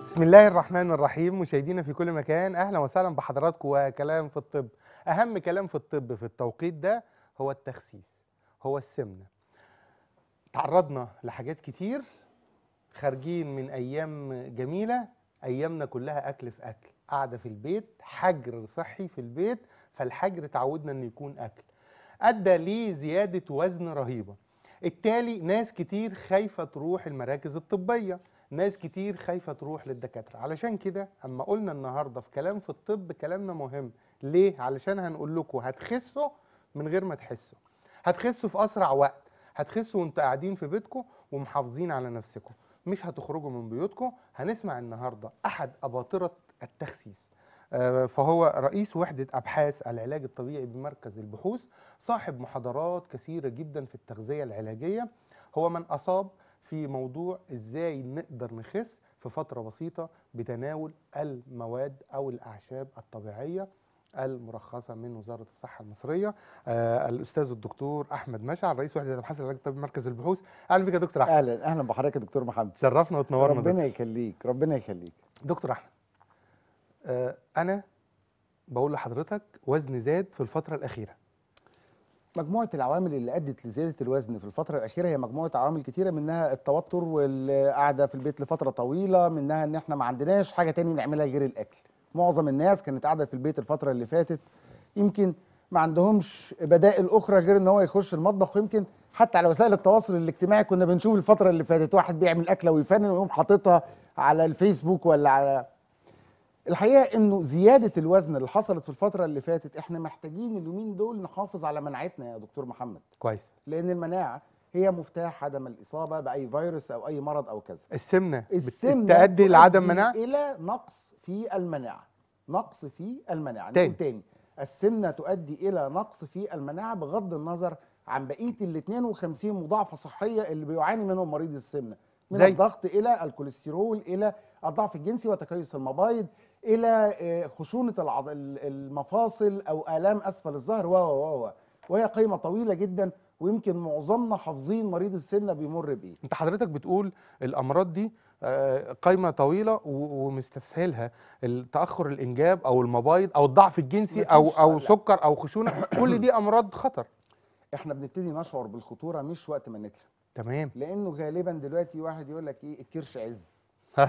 بسم الله الرحمن الرحيم مشاهدينا في كل مكان اهلا وسهلا بحضراتكم وكلام في الطب اهم كلام في الطب في التوقيت ده هو التخسيس هو السمنه تعرضنا لحاجات كتير خارجين من ايام جميله ايامنا كلها اكل في اكل قاعده في البيت حجر صحي في البيت فالحجر تعودنا انه يكون اكل ادى لزياده وزن رهيبه التالي ناس كتير خايفه تروح المراكز الطبيه ناس كتير خايفه تروح للدكاتره علشان كده اما قلنا النهارده في كلام في الطب كلامنا مهم ليه علشان هنقول لكم هتخسوا من غير ما تحسوا هتخسوا في اسرع وقت هتخسوا وانتوا قاعدين في بيتكم ومحافظين على نفسكم مش هتخرجوا من بيوتكم هنسمع النهارده احد اباطره التخسيس آه، فهو رئيس وحدة أبحاث العلاج الطبيعي بمركز البحوث صاحب محاضرات كثيرة جدا في التغذية العلاجية هو من أصاب في موضوع إزاي نقدر نخس في فترة بسيطة بتناول المواد أو الأعشاب الطبيعية المرخصة من وزارة الصحة المصرية آه الأستاذ الدكتور أحمد مشعل رئيس وحدة أبحاث العلاج الطبيعي بمركز البحوث أهلا بك يا دكتور أحمد اهلا اهلا بحضرتك يا دكتور محمد تشرفنا وتنورنا ربنا دكتور. يخليك ربنا يخليك دكتور احمد آه انا بقول لحضرتك وزن زاد في الفتره الاخيره مجموعه العوامل اللي ادت لزياده الوزن في الفتره الاخيره هي مجموعه عوامل كتيره منها التوتر والقعده في البيت لفتره طويله منها ان احنا ما عندناش حاجه تاني نعملها غير الاكل معظم الناس كانت قاعده في البيت الفتره اللي فاتت يمكن ما عندهمش بدائل اخرى غير ان هو يخش المطبخ ويمكن حتى على وسائل التواصل الاجتماعي كنا بنشوف الفتره اللي فاتت واحد بيعمل اكله ويفنن ويقوم حاططها على الفيسبوك ولا على الحقيقه انه زياده الوزن اللي حصلت في الفتره اللي فاتت احنا محتاجين اليومين دول نحافظ على مناعتنا يا دكتور محمد كويس لان المناعه هي مفتاح عدم الاصابه باي فيروس او اي مرض او كذا السمنه, بت- السمنه تؤدي لعدم تؤدي مناعه الى نقص في المناعه نقص في المناعه تاني. نقول تاني السمنه تؤدي الى نقص في المناعه بغض النظر عن بقيه ال 52 مضاعفه صحيه اللي بيعاني منهم مريض السمنه من زي؟ الضغط الى الكوليسترول الى الضعف الجنسي وتكيس المبايض الى آه، خشونه العض... ال- المفاصل او الام اسفل الظهر و و و وهي قيمه طويله جدا ويمكن معظمنا حافظين مريض السمنه بيمر بايه انت حضرتك بتقول الامراض دي آه، قايمه طويله و- ومستسهلها التاخر الانجاب او المبايض او الضعف الجنسي او مفيش- او لا. سكر او خشونه كل دي امراض خطر احنا بنبتدي نشعر بالخطوره مش وقت ما نتلف تمام لانه غالبا دلوقتي واحد يقول لك ايه الكرش عز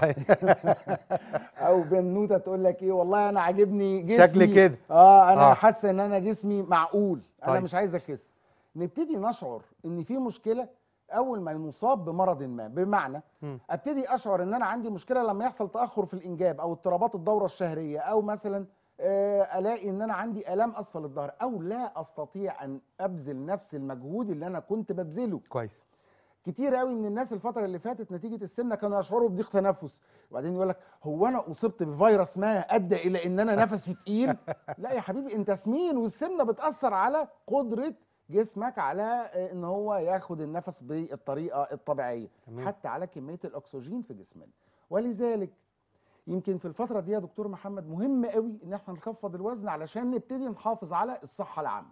او بنوته تقول لك ايه والله انا عاجبني جسمي شكلي كده. اه انا آه. حاسه ان انا جسمي معقول انا طيب. مش عايز اخس نبتدي نشعر ان في مشكله اول ما نصاب بمرض ما بمعنى مم. ابتدي اشعر ان انا عندي مشكله لما يحصل تاخر في الانجاب او اضطرابات الدوره الشهريه او مثلا آه، الاقي ان انا عندي الام اسفل الظهر او لا استطيع ان ابذل نفس المجهود اللي انا كنت ببذله كويس كتير قوي من الناس الفتره اللي فاتت نتيجه السمنه كانوا يشعروا بضيق تنفس وبعدين يقول لك هو انا اصبت بفيروس ما ادى الى ان انا نفسي تقيل لا يا حبيبي انت سمين والسمنه بتاثر على قدره جسمك على آه، ان هو ياخد النفس بالطريقه الطبيعيه تمام. حتى على كميه الاكسجين في جسمنا ولذلك يمكن في الفتره دي يا دكتور محمد مهم قوي ان احنا نخفض الوزن علشان نبتدي نحافظ على الصحه العامه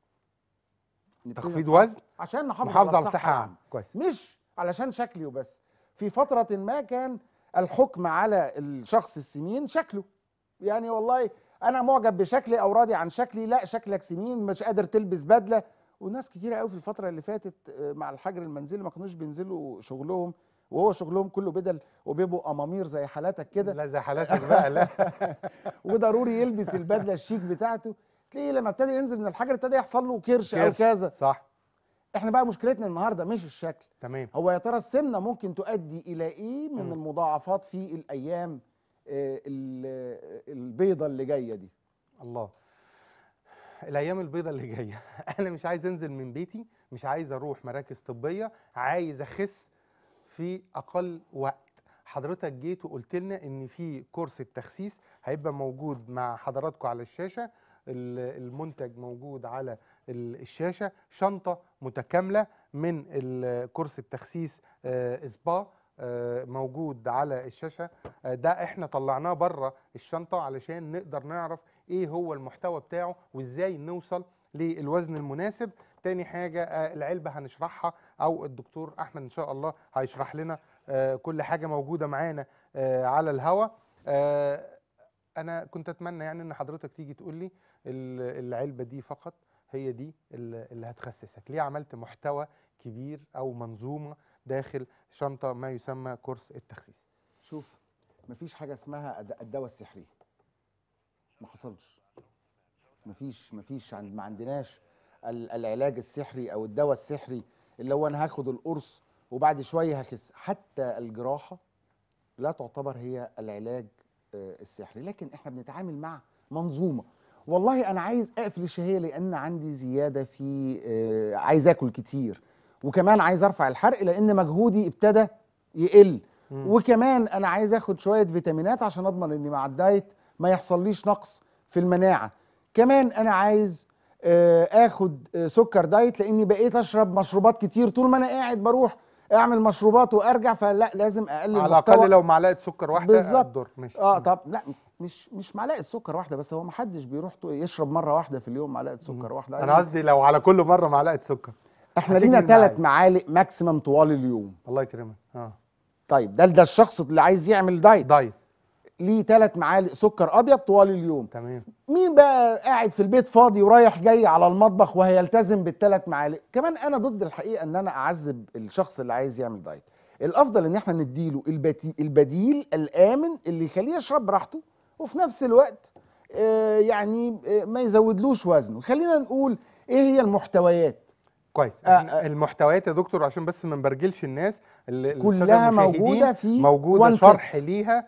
نبتدي تخفيض نحافظ- وزن عشان نحافظ محافظه على على الصحه العامه كويس مش علشان شكلي وبس في فترة ما كان الحكم على الشخص السمين شكله يعني والله أنا معجب بشكلي أو راضي عن شكلي لا شكلك سمين مش قادر تلبس بدلة وناس كتيرة قوي في الفترة اللي فاتت آه، مع الحجر المنزلي ما كانوش بينزلوا شغلهم وهو شغلهم كله بدل وبيبقوا أمامير زي حالاتك كده لا زي حالاتك بقى لا وضروري يلبس البدلة الشيك بتاعته تلاقيه لما ابتدى ينزل من الحجر ابتدى يحصل له كرش أو كرش. كذا صح احنا بقى مشكلتنا النهارده مش الشكل تمام هو يا ترى السمنه ممكن تؤدي الى ايه من مم. المضاعفات في الايام آه، ال- آه، البيضه اللي جايه دي الله الايام البيضاء اللي جايه انا مش عايز انزل من بيتي مش عايز اروح مراكز طبيه عايز اخس في اقل وقت حضرتك جيت وقلت لنا ان في كورس التخسيس هيبقى موجود مع حضراتكم على الشاشه ال- المنتج موجود على ال- الشاشه شنطه متكامله من ال- كورس التخسيس آه، سبا آه، موجود على الشاشه آه، ده احنا طلعناه بره الشنطه علشان نقدر نعرف ايه هو المحتوى بتاعه وازاي نوصل للوزن المناسب تاني حاجه آه، العلبه هنشرحها او الدكتور احمد ان شاء الله هيشرح لنا آه، كل حاجه موجوده معانا آه، على الهوا آه، انا كنت اتمنى يعني ان حضرتك تيجي تقول لي ال- العلبه دي فقط هي دي ال- اللي هتخسسك ليه عملت محتوى كبير او منظومه داخل شنطه ما يسمى كورس التخسيس شوف مفيش حاجه اسمها الد- الدواء السحري ما حصلش مفيش مفيش عند ما عندناش ال- العلاج السحري او الدواء السحري اللي هو انا هاخد القرص وبعد شويه هخس حتى الجراحه لا تعتبر هي العلاج آه، السحري لكن احنا بنتعامل مع منظومه والله انا عايز اقفل الشهيه لان عندي زياده في آه، عايز اكل كتير وكمان عايز ارفع الحرق لان مجهودي ابتدى يقل مم. وكمان انا عايز اخد شويه فيتامينات عشان اضمن ان مع الدايت ما يحصليش نقص في المناعه كمان انا عايز آه، اخد آه، سكر دايت لاني بقيت اشرب مشروبات كتير طول ما انا قاعد بروح اعمل مشروبات وارجع فلا لازم اقلل على محتوى الاقل لو معلقه سكر واحده بالظبط. الدور ماشي اه طب لا مش مش معلقه سكر واحده بس هو ما حدش بيروح تو- يشرب مره واحده في اليوم معلقه سكر واحده انا قصدي لو على كل مره معلقه سكر احنا هتجري لينا معايا. ثلاث معالق ماكسيمم طوال اليوم الله يكرمك اه طيب ده ده الشخص اللي عايز يعمل دايت دايت ليه ثلاث معالق سكر ابيض طوال اليوم تمام مين بقى قاعد في البيت فاضي ورايح جاي على المطبخ وهيلتزم بالثلاث معالق كمان انا ضد الحقيقه ان انا اعذب الشخص اللي عايز يعمل دايت الافضل ان احنا نديله البتي البديل الامن اللي يخليه يشرب براحته وفي نفس الوقت آه، يعني آه، ما يزودلوش وزنه خلينا نقول ايه هي المحتويات كويس آه، احنا المحتويات يا دكتور عشان بس ما نبرجلش الناس اللي السادة كلها المشاهدين موجودة في موجوده one شرح set. ليها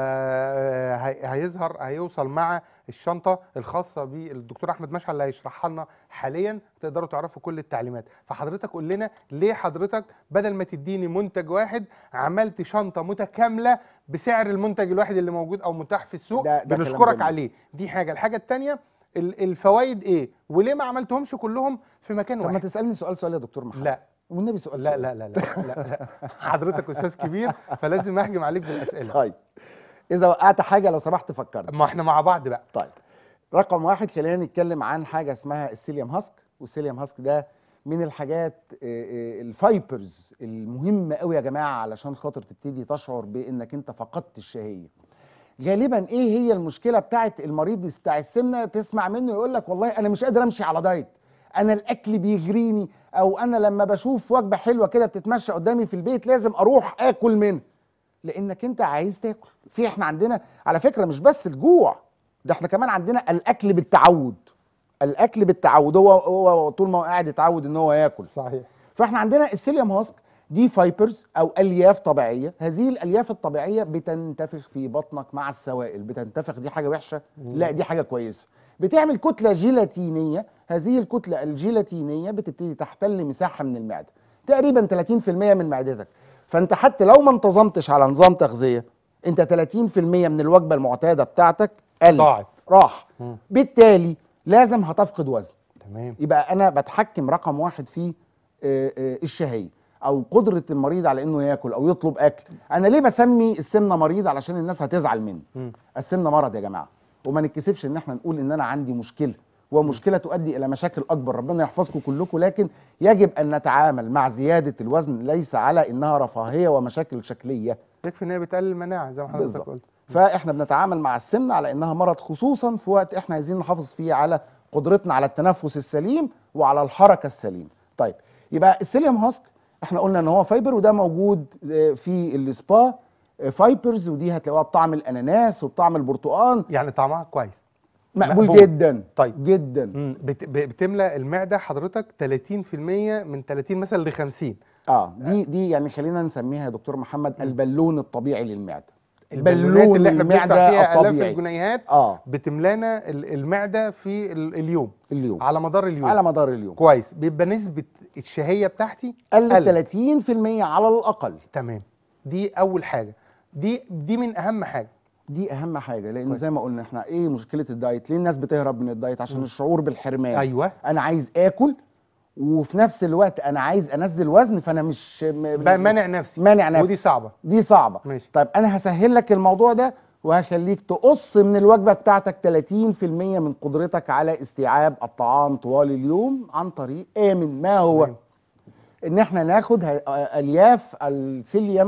آه هي- هيظهر هيوصل مع الشنطه الخاصه بالدكتور احمد مشعل اللي هيشرحها لنا حاليا تقدروا تعرفوا كل التعليمات فحضرتك قول لنا ليه حضرتك بدل ما تديني منتج واحد عملت شنطه متكامله بسعر المنتج الواحد اللي موجود او متاح في السوق ده- ده كلام بنشكرك جميل. عليه دي حاجه الحاجه الثانيه الفوائد ايه وليه ما عملتهمش كلهم في مكان طب ما واحد تسالني سؤال سؤال يا دكتور محمد لا والنبي سؤال لا سؤال. لا لا لا لا, لا. حضرتك استاذ كبير فلازم اهجم عليك بالاسئله طيب اذا وقعت حاجه لو سمحت فكرني ما احنا مع بعض بقى طيب رقم واحد خلينا نتكلم عن حاجه اسمها السيليوم هاسك والسيليوم هاسك ده من الحاجات آه، آه، الفايبرز المهمه قوي يا جماعه علشان خاطر تبتدي تشعر بانك انت فقدت الشهيه غالبا ايه هي المشكله بتاعت المريض بتاع السمنه تسمع منه يقول لك والله انا مش قادر امشي على دايت انا الاكل بيغريني او انا لما بشوف وجبه حلوه كده بتتمشى قدامي في البيت لازم اروح اكل منها لانك انت عايز تاكل في احنا عندنا على فكره مش بس الجوع ده احنا كمان عندنا الاكل بالتعود الاكل بالتعود هو هو طول ما هو قاعد يتعود ان هو ياكل صحيح فاحنا عندنا السيليوم هاسك دي فايبرز او الياف طبيعيه هذه الالياف الطبيعيه بتنتفخ في بطنك مع السوائل بتنتفخ دي حاجه وحشه لا دي حاجه كويسه بتعمل كتله جيلاتينيه هذه الكتله الجيلاتينيه بتبتدي تحتل مساحه من المعده تقريبا 30% من معدتك فانت حتى لو ما انتظمتش على نظام تغذيه انت 30% من الوجبه المعتاده بتاعتك قل ضاعت راح مم. بالتالي لازم هتفقد وزن تمام يبقى انا بتحكم رقم واحد في آه، آه، الشهيه او قدره المريض على انه ياكل او يطلب اكل انا ليه بسمي السمنه مريض علشان الناس هتزعل مني مم. السمنه مرض يا جماعه وما نتكسفش ان احنا نقول ان انا عندي مشكله ومشكله تؤدي الى مشاكل اكبر ربنا يحفظكم كلكم لكن يجب ان نتعامل مع زياده الوزن ليس على انها رفاهيه ومشاكل شكليه يكفي ان هي بتقلل المناعه زي ما حضرتك بالظبط. قلت فاحنا بنتعامل مع السمنه على انها مرض خصوصا في وقت احنا عايزين نحافظ فيه على قدرتنا على التنفس السليم وعلى الحركه السليمه طيب يبقى السيليوم هاسك احنا قلنا ان هو فايبر وده موجود آه، في السبا آه، فايبرز ودي هتلاقوها بطعم الاناناس وبطعم البرتقال يعني طعمها كويس مقبول مقبول. جدا طيب. جدا مم. بت... ب- بتملى المعده حضرتك 30% من 30 مثلا ل 50 اه دي دي يعني خلينا نسميها يا دكتور محمد البالون الطبيعي للمعده البالونات اللي احنا بندفع فيها الاف الطبيعي الجنيهات اه بتملانا ال- المعده في ال- اليوم اليوم على مدار اليوم على مدار اليوم كويس بيبقى نسبه الشهيه بتاعتي قل قلت. 30% على الاقل تمام دي اول حاجه دي دي من اهم حاجه دي اهم حاجه لان كويس. زي ما قلنا احنا ايه مشكله الدايت ليه الناس بتهرب من الدايت عشان الشعور بالحرمان ايوه انا عايز اكل وفي نفس الوقت انا عايز انزل وزن فانا مش م- بقى مانع نفسي مانع نفسي ودي صعبه دي صعبه ماشي. طيب انا هسهل لك الموضوع ده وهخليك تقص من الوجبه بتاعتك 30% من قدرتك على استيعاب الطعام طوال اليوم عن طريق امن ما هو تمام. ان احنا ناخد ه- الياف السيليوم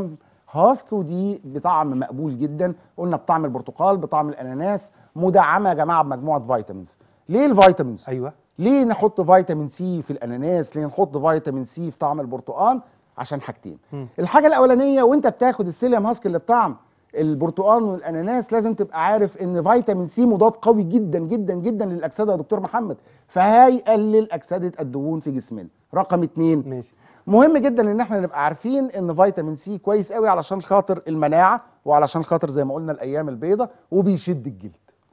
هاسك ودي بطعم مقبول جدا قلنا بطعم البرتقال بطعم الاناناس مدعمه يا جماعه بمجموعه فيتامينز ليه الفيتامينز ايوه ليه نحط فيتامين سي في الاناناس ليه نحط فيتامين سي في طعم البرتقال عشان حاجتين مم. الحاجه الاولانيه وانت بتاخد السيليوم هاسك اللي بطعم البرتقال والاناناس لازم تبقى عارف ان فيتامين سي مضاد قوي جدا جدا جدا للاكسده يا دكتور محمد فهيقلل اكسده الدهون في جسمنا رقم اتنين ماشي مهم جدا ان احنا نبقى عارفين ان فيتامين سي كويس قوي علشان خاطر المناعه وعلشان خاطر زي ما قلنا الايام البيضاء وبيشد الجلد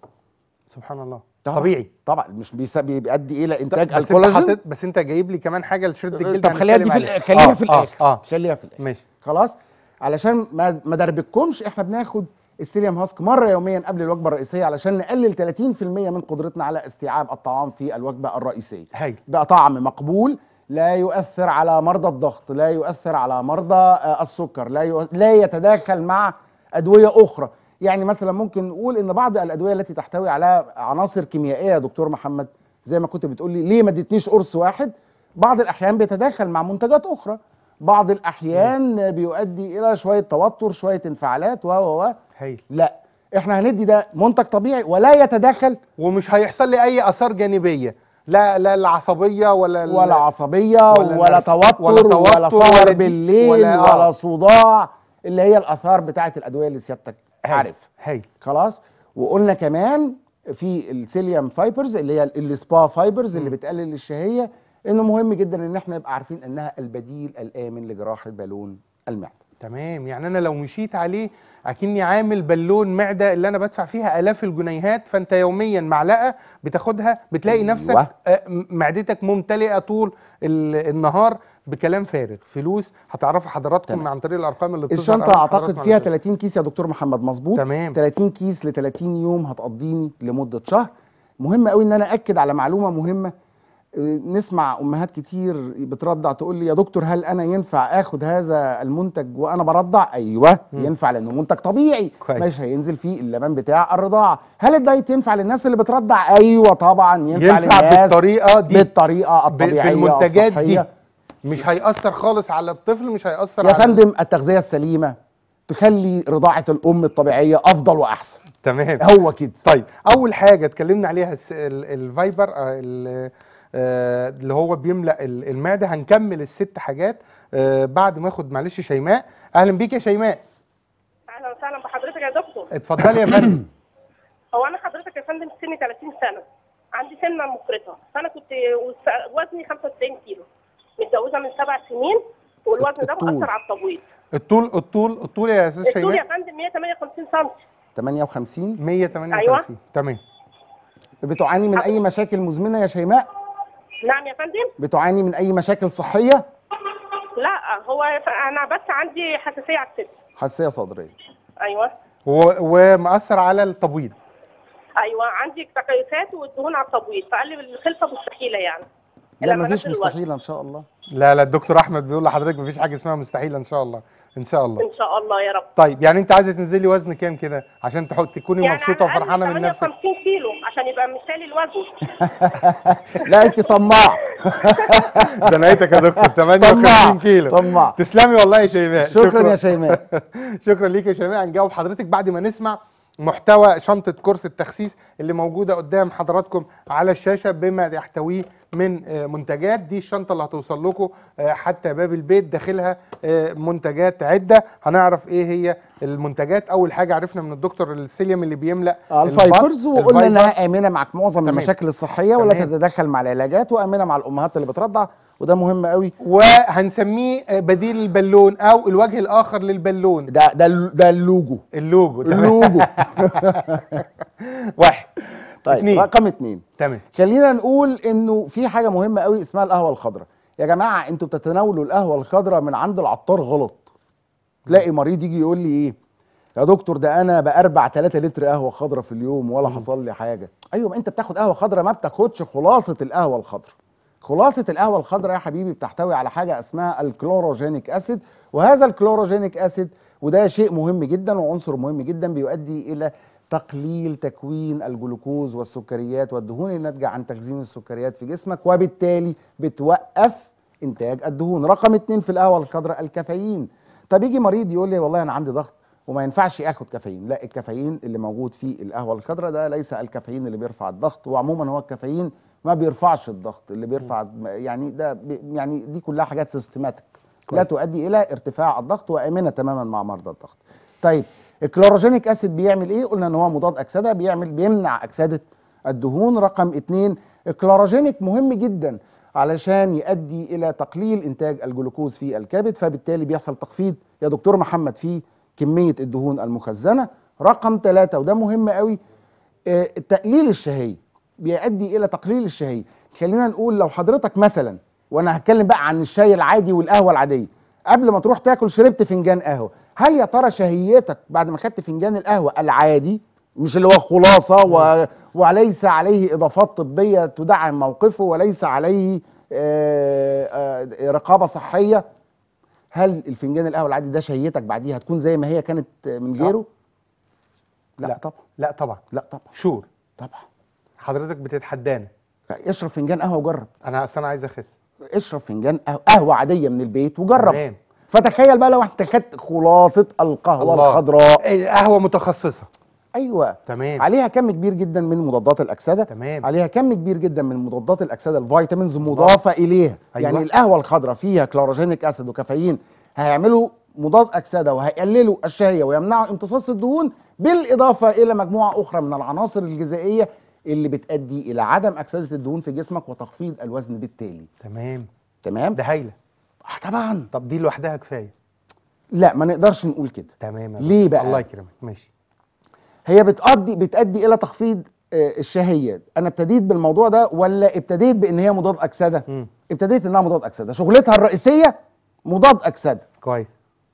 سبحان الله طبعا. طبيعي طبعا مش بيس- بيؤدي الى انتاج بس انت الكولاجين حاطط بس انت جايب لي كمان حاجه لشد الجلد طب خليها دي في هنتكلم الآ- عليها. خليها آه، في الاخر اه اه خليها في الاخر ماشي خلاص علشان ما ما دربكمش احنا بناخد السيليوم هاسك مره يوميا قبل الوجبه الرئيسيه علشان نقلل 30% من قدرتنا على استيعاب الطعام في الوجبه الرئيسيه هايل بقى طعم مقبول لا يؤثر على مرضى الضغط لا يؤثر على مرضى آه، السكر لا يؤ... لا يتداخل مع ادويه اخرى يعني مثلا ممكن نقول ان بعض الادويه التي تحتوي على عناصر كيميائيه يا دكتور محمد زي ما كنت بتقول لي ليه ما اديتنيش قرص واحد بعض الاحيان بيتداخل مع منتجات اخرى بعض الاحيان بيؤدي الى شويه توتر شويه انفعالات و و و هايل لا احنا هندي ده منتج طبيعي ولا يتداخل ومش هيحصل لي اي اثار جانبيه لا لا العصبيه ولا ال- ولا عصبيه ولا ولا, نرف- توتر ولا ولا, توتر ولا ولا سهر دي- بالليل ولا- ولا, آه. صداع اللي هي الاثار بتاعه الادويه اللي سيادتك هايل. عارف هايل خلاص وقلنا كمان في السيليوم فايبرز اللي هي السبا فايبرز اللي مم. بتقلل الشهيه انه مهم جدا ان احنا نبقى عارفين انها البديل الامن لجراحه بالون المعده تمام يعني انا لو مشيت عليه اكني عامل بالون معده اللي انا بدفع فيها الاف الجنيهات فانت يوميا معلقه بتاخدها بتلاقي أيوة. نفسك آه، م- معدتك ممتلئه طول ال- النهار بكلام فارغ فلوس هتعرفوا حضراتكم تمام. عن طريق الارقام اللي بتظهر الشنطه أمام اعتقد حضراتكم فيها على الشاشة. 30 كيس يا دكتور محمد مظبوط تمام 30 كيس ل 30 يوم هتقضيني لمده شهر مهم قوي ان انا اكد على معلومه مهمه آه، نسمع امهات كتير بترضع تقول لي يا دكتور هل انا ينفع اخد هذا المنتج وانا برضع ايوه مم. ينفع لانه منتج طبيعي كويس. مش هينزل فيه اللبن بتاع الرضاعه هل الدايت ينفع للناس اللي بترضع ايوه طبعا ينفع, ينفع للناس بالطريقه دي بالطريقه ب- الطبيعيه بالمنتجات دي الصحيه مش هيأثر خالص على الطفل مش هيأثر يا على فندم التغذيه السليمه تخلي رضاعه الام الطبيعيه افضل واحسن تمام هو كده طيب اول حاجه اتكلمنا عليها الس- ال- الفايبر آه، ال- آه، اللي هو بيملا ال- المعده هنكمل الست حاجات آه، بعد ما اخد معلش شيماء اهلا بيك يا شيماء اهلا وسهلا بحضرتك يا دكتور اتفضلي يا فندم هو انا حضرتك يا فندم سني 30 سنه عندي سنه مفرطه فانا كنت وس- وزني 95 كيلو متجوزه من سبع سنين والوزن ده الطول. مأثر على التبويض الطول الطول الطول يا استاذ الطول يا شيماء فندم 158 سم 58 158 تمام بتعاني من اي مشاكل مزمنه يا شيماء نعم يا فندم بتعاني من اي مشاكل صحيه لا هو ف- انا بس عندي حساسيه على الصدر حساسيه صدريه ايوه و- ومأثر على التبويض ايوه عندي تكيسات والدهون على التبويض فقال لي الخلفه مستحيله يعني لا لما مفيش نزل الوزن. مستحيل ان شاء الله لا لا الدكتور احمد بيقول لحضرتك مفيش حاجه اسمها مستحيل ان شاء الله ان شاء الله ان شاء الله يا رب طيب يعني انت عايزه تنزلي وزن كام كده عشان تحط تكوني يعني مبسوطه على الأقل وفرحانه من نفسك 58 كيلو عشان يبقى مثالي الوزن لا انت طماع ده نهايتك يا دكتور 58 كيلو طماع تسلمي والله يا شيماء شكرا يا شيماء شكرا ليك يا شيماء هنجاوب حضرتك بعد ما نسمع محتوى شنطة كورس التخسيس اللي موجودة قدام حضراتكم على الشاشة بما يحتويه من آه، منتجات دي الشنطة اللي هتوصل لكم آه، حتى باب البيت داخلها آه، منتجات عدة هنعرف ايه هي المنتجات اول حاجة عرفنا من الدكتور السيليوم اللي بيملأ الفايبرز البطن. وقلنا الفايبر. انها امنه مع معظم تمام. المشاكل الصحيه ولا تمام. تتدخل مع العلاجات وامنه مع الامهات اللي بترضع وده مهم قوي وهنسميه آه، بديل البالون او الوجه الاخر للبالون ده ده ال- ده اللوجو اللوجو تمام اللوجو واحد طيب اتنين. رقم اتنين تمام خلينا نقول انه في حاجه مهمه قوي اسمها القهوه الخضراء يا جماعه انتوا بتتناولوا القهوه الخضراء من عند العطار غلط تلاقي مريض يجي يقول لي ايه يا دكتور ده انا باربع 3 لتر قهوه خضراء في اليوم ولا حصل لي حاجه ايوه ما انت بتاخد قهوه خضراء ما بتاخدش خلاصه القهوه الخضراء خلاصه القهوه الخضراء يا حبيبي بتحتوي على حاجه اسمها الكلوروجينيك اسيد وهذا الكلوروجينيك اسيد وده شيء مهم جدا وعنصر مهم جدا بيؤدي الى تقليل تكوين الجلوكوز والسكريات والدهون الناتجه عن تخزين السكريات في جسمك وبالتالي بتوقف انتاج الدهون رقم اتنين في القهوه الخضراء الكافيين طب يجي مريض يقول لي والله انا عندي ضغط وما ينفعش اخد كافيين لا الكافيين اللي موجود في القهوه الخضراء ده ليس الكافيين اللي بيرفع الضغط وعموما هو الكافيين ما بيرفعش الضغط اللي بيرفع يعني ده بي يعني دي كلها حاجات سيستماتيك لا كويس. تؤدي الى ارتفاع الضغط وامنه تماما مع مرضى الضغط طيب الكلوروجينيك اسيد بيعمل ايه قلنا ان هو مضاد اكسده بيعمل بيمنع اكسده الدهون رقم اتنين الكلوروجينيك مهم جدا علشان يؤدي الى تقليل انتاج الجلوكوز في الكبد فبالتالي بيحصل تخفيض يا دكتور محمد في كميه الدهون المخزنه رقم ثلاثة وده مهم قوي آه، تقليل الشهيه بيؤدي الى تقليل الشهيه خلينا نقول لو حضرتك مثلا وانا هتكلم بقى عن الشاي العادي والقهوه العاديه قبل ما تروح تاكل شربت فنجان قهوه هل يا ترى شهيتك بعد ما خدت فنجان القهوه العادي مش اللي هو خلاصه و... وليس عليه اضافات طبيه تدعم موقفه وليس عليه آه، آه، رقابه صحيه هل الفنجان القهوه العادي ده شهيتك بعديها هتكون زي ما هي كانت من غيره لا, لا. طبعا لا طبعا لا طبعا شور طبعا حضرتك بتتحدانا اشرب فنجان قهوه وجرب انا اصل انا عايز اخس اشرب فنجان قهوة- قهوه عاديه من البيت وجرب تمام. فتخيل بقى لو انت خدت خلاصه القهوه الله. الخضراء إيه، قهوه متخصصه ايوه تمام عليها كم كبير جدا من مضادات الاكسده تمام. عليها كم كبير جدا من مضادات الاكسده الفيتامينز مضافه اليها أيوة. يعني القهوه الخضراء فيها كلوروجينيك اسيد وكافيين هيعملوا مضاد اكسده وهيقللوا الشهيه ويمنعوا امتصاص الدهون بالاضافه الى مجموعه اخرى من العناصر الغذائيه اللي بتؤدي الى عدم اكسده الدهون في جسمك وتخفيض الوزن بالتالي تمام تمام ده هايله آه طبعا طب دي لوحدها كفايه لا ما نقدرش نقول كده تمام يا ليه دكتور. بقى؟ الله يكرمك ماشي هي بتؤدي بتؤدي الى تخفيض آه، الشهيه انا ابتديت بالموضوع ده ولا ابتديت بان هي مضاد اكسده مم. ابتديت انها مضاد اكسده شغلتها الرئيسيه مضاد اكسده كويس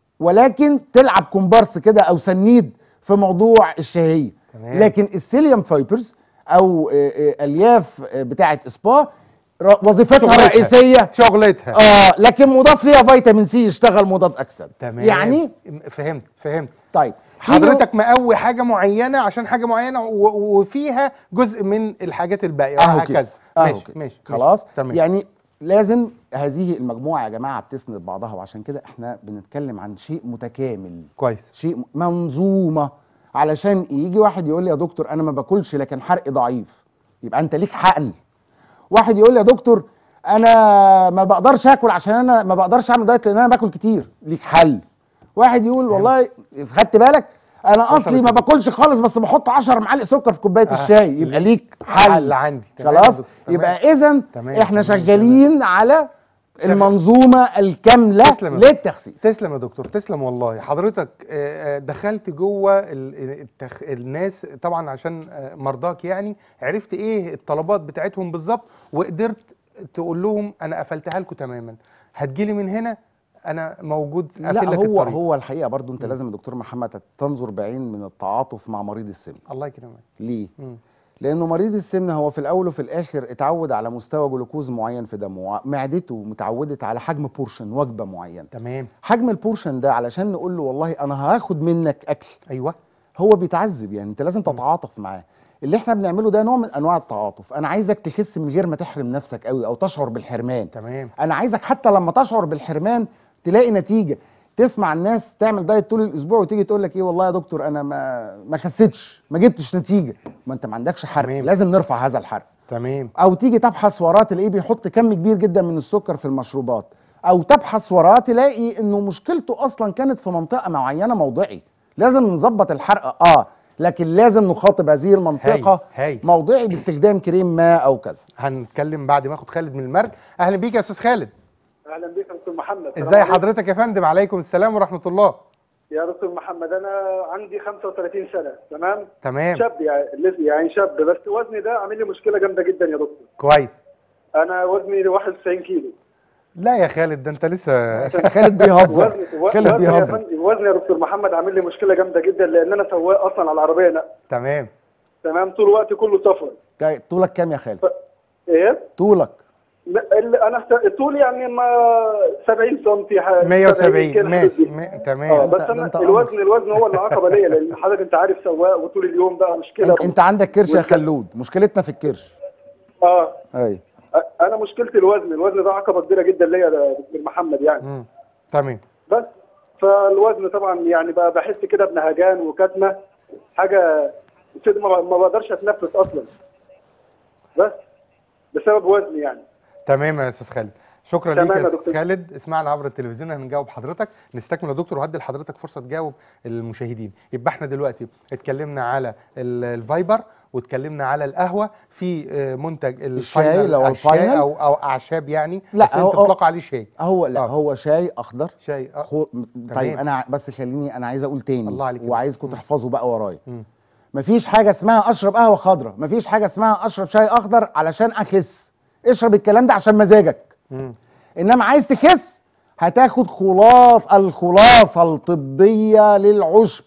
ولكن تلعب كومبارس كده او سنيد في موضوع الشهيه تمام. لكن السيليوم فايبرز او آه، آه، الياف آه، بتاعه اسبا ر- وظيفتها شغلتها. الرئيسيه شغلتها اه لكن مضاف ليها فيتامين سي يشتغل مضاد اكسده تمام يعني فهمت فهمت طيب حضرتك مقوي حاجه معينه عشان حاجه معينه و- وفيها جزء من الحاجات الباقيه اهو وهكذا كده أهو ماشي كده. ماشي خلاص تمام يعني لازم هذه المجموعه يا جماعه بتسند بعضها وعشان كده احنا بنتكلم عن شيء متكامل كويس شيء م- منظومه علشان يجي واحد يقول لي يا دكتور انا ما باكلش لكن حرقي ضعيف يبقى انت ليك حقل واحد يقول لي يا دكتور انا ما بقدرش اكل عشان انا ما بقدرش اعمل دايت لان انا باكل كتير ليك حل واحد يقول والله خدت بالك انا اصلي ما باكلش خالص بس بحط 10 معالق سكر في كوبايه آه. الشاي يبقى ليك حل حل عندي تمام يا خلاص دكتور. تمام. يبقى اذا تمام، احنا تمام، شغالين على شغال. المنظومه الكامله تسلم يا دكتور. للتخسيس تسلم يا دكتور تسلم والله حضرتك آه، آه، دخلت جوه ال- التخ... الناس طبعا عشان آه، مرضاك يعني عرفت ايه الطلبات بتاعتهم بالظبط وقدرت تقول لهم انا قفلتها لكم تماما هتجيلي من هنا انا موجود لا اقفل لك هو الطريق هو الحقيقه برضو انت مم. لازم يا دكتور محمد تنظر بعين من التعاطف مع مريض السمنه الله يكرمك ليه مم. لانه مريض السمنه هو في الاول وفي الاخر اتعود على مستوى جلوكوز معين في دمه معدته متعودت على حجم بورشن وجبه معينه تمام حجم البورشن ده علشان نقول له والله انا هاخد منك اكل ايوه هو بيتعذب يعني انت لازم تتعاطف معاه اللي احنا بنعمله ده نوع من انواع التعاطف انا عايزك تخس من غير ما تحرم نفسك قوي او تشعر بالحرمان تمام انا عايزك حتى لما تشعر بالحرمان تلاقي نتيجه تسمع الناس تعمل دايت طول الاسبوع وتيجي تقول لك ايه والله يا دكتور انا ما ما خسيتش ما جبتش نتيجه ما انت ما عندكش حرق تمام. لازم نرفع هذا الحرق تمام او تيجي تبحث وراه تلاقيه بيحط كم كبير جدا من السكر في المشروبات او تبحث وراه تلاقي انه مشكلته اصلا كانت في منطقه معينه موضعي لازم نظبط الحرق اه لكن لازم نخاطب هذه المنطقه هاي- هاي. موضعي باستخدام كريم ماء او كذا هنتكلم بعد ما اخد خالد من المرج اهلا بيك يا استاذ خالد اهلا بك يا دكتور محمد السلام ازاي عليكم. حضرتك يا فندم عليكم السلام ورحمه الله يا دكتور محمد انا عندي 35 سنه تمام تمام شاب يعني لسه يعني شاب بس وزني ده عامل لي مشكله جامده جدا يا دكتور كويس انا وزني 91 كيلو لا يا خالد ده انت لسه خالد بيهزر وزني و- خالد وزني يا بيهزر فندم وزني يا دكتور محمد عامل لي مشكله جامده جدا لان انا سواق اصلا على العربيه نقل تمام تمام طول الوقت كله سفر جاي- طولك كام يا خالد ايه طولك م- ال- انا س- طولي يعني ما 70 سم 170 ماشي م- اه تمام بس ده انا انت الوزن الوزن هو اللي عقبه ليا لان حضرتك انت عارف سواق وطول اليوم بقى مشكله انت, انت عندك كرش يا مشكلة. خلود مشكلتنا في الكرش اه ايوه انا مشكلتي الوزن الوزن ده عقبه كبيره جدا ليا يا دكتور محمد يعني مم. تمام بس فالوزن طبعا يعني بقى بحس كده بنهجان وكتمه حاجه كده ما ما بقدرش اتنفس اصلا بس بسبب وزني يعني تمام يا استاذ خالد شكرا تمام ليك يا يا استاذ دكتور. خالد اسمعنا عبر التلفزيون هنجاوب حضرتك نستكمل يا دكتور وهدي لحضرتك فرصه تجاوب المشاهدين يبقى احنا دلوقتي اتكلمنا على ال- الفايبر واتكلمنا على القهوه في آه، منتج الشاي الفاينل لو الشاي الفاينل. او او اعشاب يعني لا، بس هو- انت هو- تطلق عليه شاي هو لا آه. هو شاي اخضر شاي آه. خو... طيب تمام. انا بس خليني انا عايز اقول تاني الله عليك يا وعايزكم دكتور. تحفظوا بقى ورايا مم. مفيش حاجه اسمها اشرب قهوه خضراء مفيش حاجه اسمها اشرب شاي اخضر علشان اخس اشرب الكلام ده عشان مزاجك مم. انما عايز تخس هتاخد خلاص الخلاصه الطبيه للعشب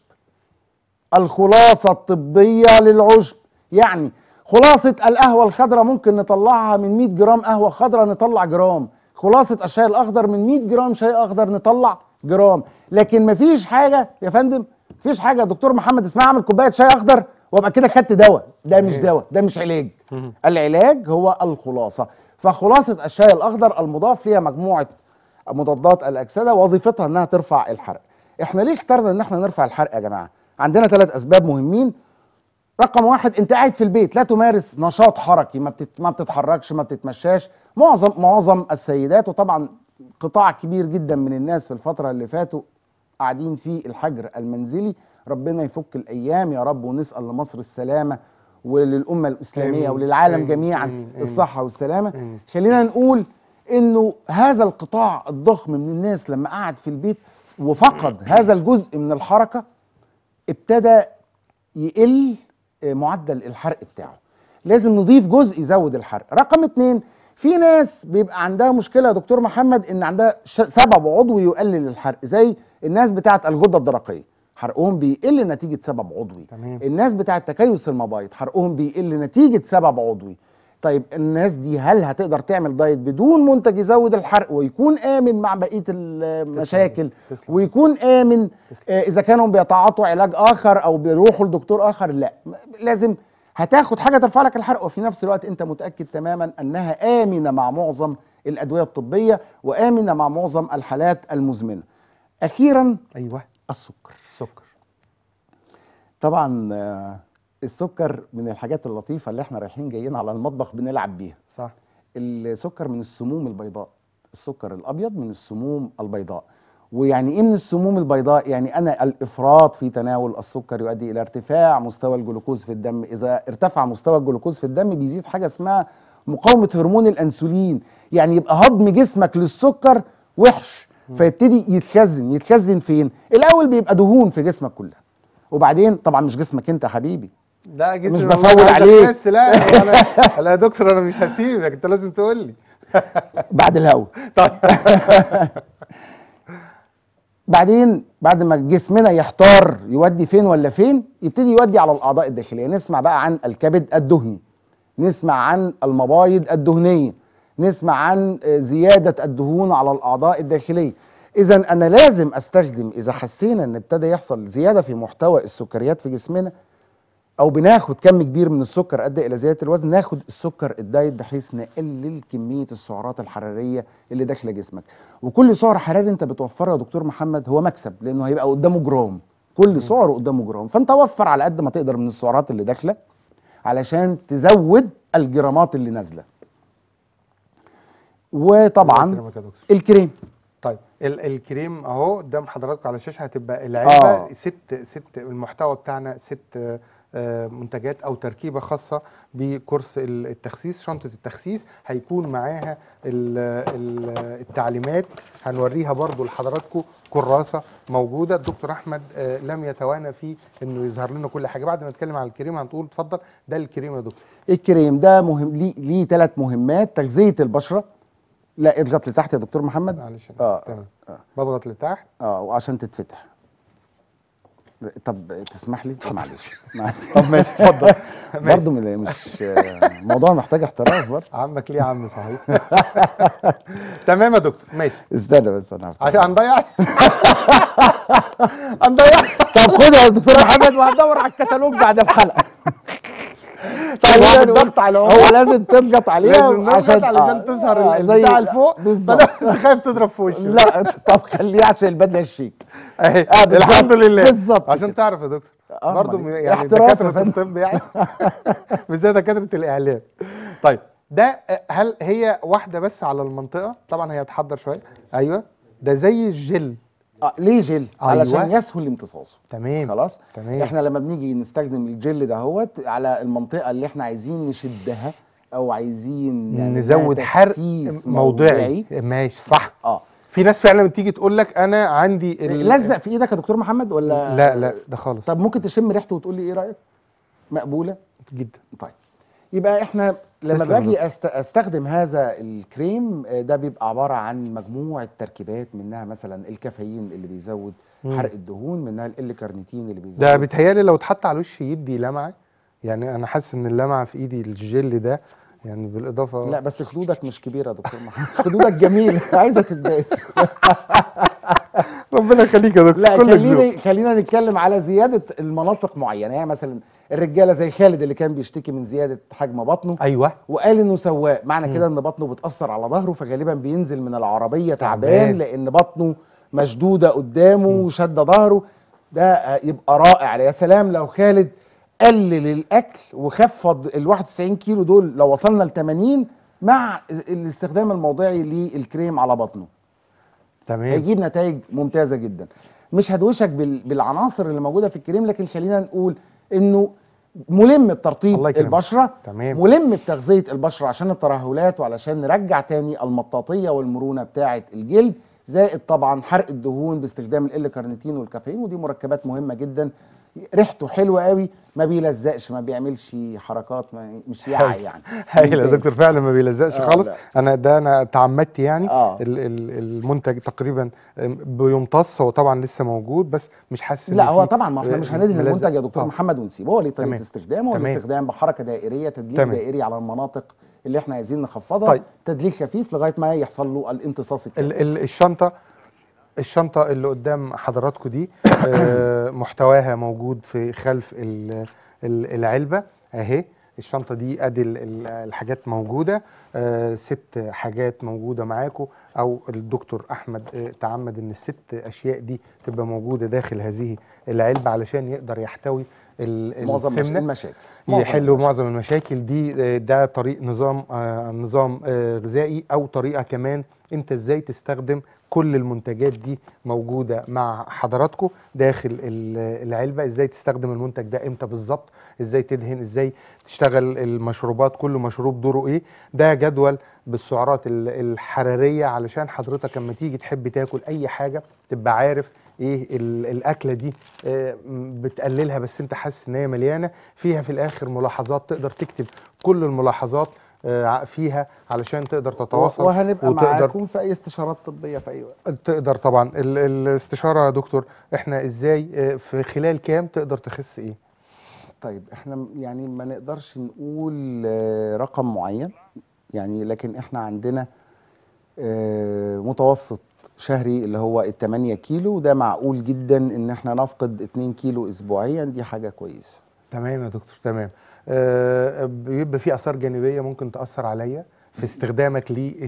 الخلاصه الطبيه للعشب يعني خلاصه القهوه الخضراء ممكن نطلعها من 100 جرام قهوه خضراء نطلع جرام خلاصه الشاي الاخضر من 100 جرام شاي اخضر نطلع جرام لكن مفيش حاجه يا فندم مفيش حاجه يا دكتور محمد اسمها اعمل كوبايه شاي اخضر وابقى كده خدت دواء ده مش دواء ده مش علاج العلاج هو الخلاصه فخلاصه الشاي الاخضر المضاف ليها مجموعه مضادات الاكسده وظيفتها انها ترفع الحرق احنا ليه اخترنا ان احنا نرفع الحرق يا جماعه عندنا ثلاث اسباب مهمين رقم واحد انت قاعد في البيت لا تمارس نشاط حركي ما بتت... ما بتتحركش ما بتتمشاش معظم معظم السيدات وطبعا قطاع كبير جدا من الناس في الفتره اللي فاتوا قاعدين في الحجر المنزلي ربنا يفك الايام يا رب ونسال لمصر السلامه وللامه الاسلاميه آمين. وللعالم آمين. جميعا آمين. آمين. الصحه والسلامه آمين. خلينا نقول انه هذا القطاع الضخم من الناس لما قعد في البيت وفقد هذا الجزء من الحركه ابتدى يقل آه، معدل الحرق بتاعه لازم نضيف جزء يزود الحرق رقم اتنين في ناس بيبقى عندها مشكله يا دكتور محمد ان عندها ش- سبب عضوي يقلل الحرق زي الناس بتاعه الغده الدرقيه حرقهم بيقل نتيجه سبب عضوي تمام. الناس بتاعه تكيس المبايض حرقهم بيقل نتيجه سبب عضوي طيب الناس دي هل هتقدر تعمل دايت بدون منتج يزود الحرق ويكون امن مع بقيه المشاكل تسلم. ويكون امن آه، اذا كانوا بيتعاطوا علاج اخر او بيروحوا لدكتور اخر لا م- لازم هتاخد حاجه ترفع لك الحرق وفي نفس الوقت انت متاكد تماما انها امنه مع معظم الادويه الطبيه وامنه مع معظم الحالات المزمنه اخيرا ايوه السكر السكر طبعا آه، السكر من الحاجات اللطيفه اللي احنا رايحين جايين على المطبخ بنلعب بيها صح السكر من السموم البيضاء السكر الابيض من السموم البيضاء ويعني ايه من السموم البيضاء يعني انا الافراط في تناول السكر يؤدي الى ارتفاع مستوى الجلوكوز في الدم اذا ارتفع مستوى الجلوكوز في الدم بيزيد حاجه اسمها مقاومه هرمون الانسولين يعني يبقى هضم جسمك للسكر وحش فيبتدي يتخزن يتخزن فين الاول بيبقى دهون في جسمك كلها وبعدين طبعا مش جسمك انت يا حبيبي لا جسمي مش والله بفول عايز عليك. أخس، لا انا لا يا دكتور انا مش هسيبك انت لازم تقول لي بعد الهوا طيب بعدين بعد ما جسمنا يحتار يودي فين ولا فين يبتدي يودي على الاعضاء الداخليه نسمع بقى عن الكبد الدهني نسمع عن المبايض الدهنيه نسمع عن آه، زياده الدهون على الاعضاء الداخليه اذا انا لازم استخدم اذا حسينا ان ابتدى يحصل زياده في محتوى السكريات في جسمنا او بناخد كم كبير من السكر ادى الى زياده الوزن ناخد السكر الدايت بحيث نقلل كميه السعرات الحراريه اللي داخله جسمك وكل سعر حراري انت بتوفره يا دكتور محمد هو مكسب لانه هيبقى قدامه جرام كل سعر قدامه جرام فانت وفر على قد ما تقدر من السعرات اللي داخله علشان تزود الجرامات اللي نازله الله وطبعا يكرمك يا دكتور. الكريم طيب ال الكريم اهو قدام حضراتكم على الشاشه هتبقى العلبه آه. ست ست المحتوى بتاعنا ست آه، منتجات او تركيبه خاصه بكورس ال- التخسيس شنطه التخسيس هيكون معاها ال ال التعليمات هنوريها برضو لحضراتكم كراسه موجوده الدكتور احمد آه، لم يتوانى في انه يظهر لنا كل حاجه بعد ما نتكلم عن الكريم هنقول اتفضل ده الكريم يا دكتور الكريم ده مهم ليه ليه ثلاث مهمات تغذيه البشره لا اضغط لتحت يا دكتور محمد معلش أنا اه آسف، تمام بضغط لتحت اه وعشان تتفتح طب تسمح لي معلش معلش. طب ماشي اتفضل برضه من- مش آه، الموضوع محتاج احتراف برضه عمك ليه يا عم صحيح تمام يا دكتور ماشي استنى بس انا هفتح عشان هنضيع هنضيع طب خد يا دكتور محمد وهدور على الكتالوج بعد الحلقه خلينا نقول ضغط على هو لازم تضغط عليها لازم نضغط عشان علشان تظهر آه، ال- زي البتاع لفوق بالظبط فانا بس خايف تضرب في وشي لا طب خليه عشان البدله الشيك اهي آه، بالظبط، الحمد لله بالظبط عشان كده. تعرف يا دكتور آه، برضه أمال يعني احتراف يا دكاتره فندم. الطب يعني بالذات دكاتره الاعلام طيب ده هل هي واحده بس على المنطقه طبعا هي هتحضر شويه ايوه ده زي الجل آه ليه جل؟ أيوة. علشان يسهل امتصاصه تمام خلاص تمام. احنا لما بنيجي نستخدم الجل دهوت على المنطقه اللي احنا عايزين نشدها او عايزين نعمل لها نزود حرق تخسيس موضعي ماشي صح اه في ناس فعلا بتيجي تقول لك انا عندي ال- لزق في ايدك يا دكتور محمد ولا لا لا ده خالص طب ممكن تشم ريحته وتقول لي ايه رايك مقبوله جدا طيب يبقى احنا لما تسلم يا باجي أست... استخدم هذا الكريم آه، ده بيبقى عباره عن مجموعه تركيبات منها مثلا الكافيين اللي بيزود مم. حرق الدهون منها ال كارنيتين اللي بيزود ده بيتهيألي لو اتحط على الوش يدي لمعه يعني انا حاسس ان اللمعه في ايدي الجل ده يعني بالاضافه لا بس خدودك مش كبيره يا دكتور محمد خدودك جميله عايزه تتباس ربنا يخليك يا دكتور لا كلك ذوق. خلينا خلينا نتكلم على زياده المناطق معينه يعني مثلا الرجاله زي خالد اللي كان بيشتكي من زياده حجم بطنه ايوه وقال انه سواق معنى كده ان بطنه بتاثر على ظهره فغالبا بينزل من العربيه تعبان تعبان. لان بطنه مشدوده قدامه وشاده ظهره ده آه، يبقى رائع يا سلام لو خالد قلل الاكل وخفض ال 91 كيلو دول لو وصلنا ل 80 مع الاستخدام الموضعي للكريم على بطنه تمام هيجيب نتائج ممتازه جدا مش هدوشك بال- بالعناصر اللي موجوده في الكريم لكن خلينا نقول انه ملم بترطيب الله يكرمك. البشره تمام. ملم بتغذيه البشره عشان الترهلات وعلشان نرجع تاني المطاطيه والمرونه بتاعه الجلد زائد طبعا حرق الدهون باستخدام ال كارنيتين والكافيين ودي مركبات مهمه جدا ريحته حلوه قوي ما بيلزقش ما بيعملش حركات ما مش يعي يعني هايل يا ممتاز. دكتور فعلا ما بيلزقش آه، خالص لا. انا ده انا تعمدت يعني آه. ال- ال- المنتج تقريبا أم، بيمتص هو طبعا لسه موجود بس مش حاسس إن لا هو فيه، طبعا ما احنا آه، مش هندهن ملزق. المنتج يا دكتور آه. محمد ونسيبه هو ليه طريقه تمام. استخدامه تمام. والاستخدام بحركه دائريه تدليك تمام. دائري على المناطق اللي احنا عايزين نخفضها طيب. تدليك خفيف لغايه ما يحصل له الامتصاص الكامل ال- ال- الشنطه الشنطه اللي قدام حضراتكم دي آه، محتواها موجود في خلف ال- ال- العلبه اهي الشنطه دي ادي ال- ال- الحاجات موجوده آه، ست حاجات موجوده معاكم او الدكتور احمد آه، تعمد ان الست اشياء دي تبقى موجوده داخل هذه العلبه علشان يقدر يحتوي ال- معظم مش- السمنه المشاكل يحلوا المشاكل. معظم المشاكل دي آه، ده طريق نظام آه، نظام آه، غذائي او طريقه كمان انت ازاي تستخدم كل المنتجات دي موجوده مع حضراتكم داخل ال- العلبه ازاي تستخدم المنتج ده امتى بالظبط ازاي تدهن ازاي تشتغل المشروبات كل مشروب دوره ايه ده جدول بالسعرات ال- الحراريه علشان حضرتك لما تيجي تحب تاكل اي حاجه تبقى عارف ايه ال- الاكله دي آه، م- بتقللها بس انت حاسس ان هي مليانه فيها في الاخر ملاحظات تقدر تكتب كل الملاحظات آه، ع- فيها علشان تقدر تتواصل وهنبقى وتقدر معاكم في اي استشارات طبيه في اي وقت تقدر طبعا ال- الاستشاره يا دكتور احنا ازاي آه، في خلال كام تقدر تخس ايه طيب احنا م- يعني ما نقدرش نقول آه، رقم معين يعني لكن احنا عندنا آه، متوسط شهري اللي هو ال 8 كيلو ده معقول جدا ان احنا نفقد 2 كيلو اسبوعيا دي حاجه كويسه تمام يا دكتور تمام آه، بيبقى في اثار جانبيه ممكن تاثر عليا في استخدامك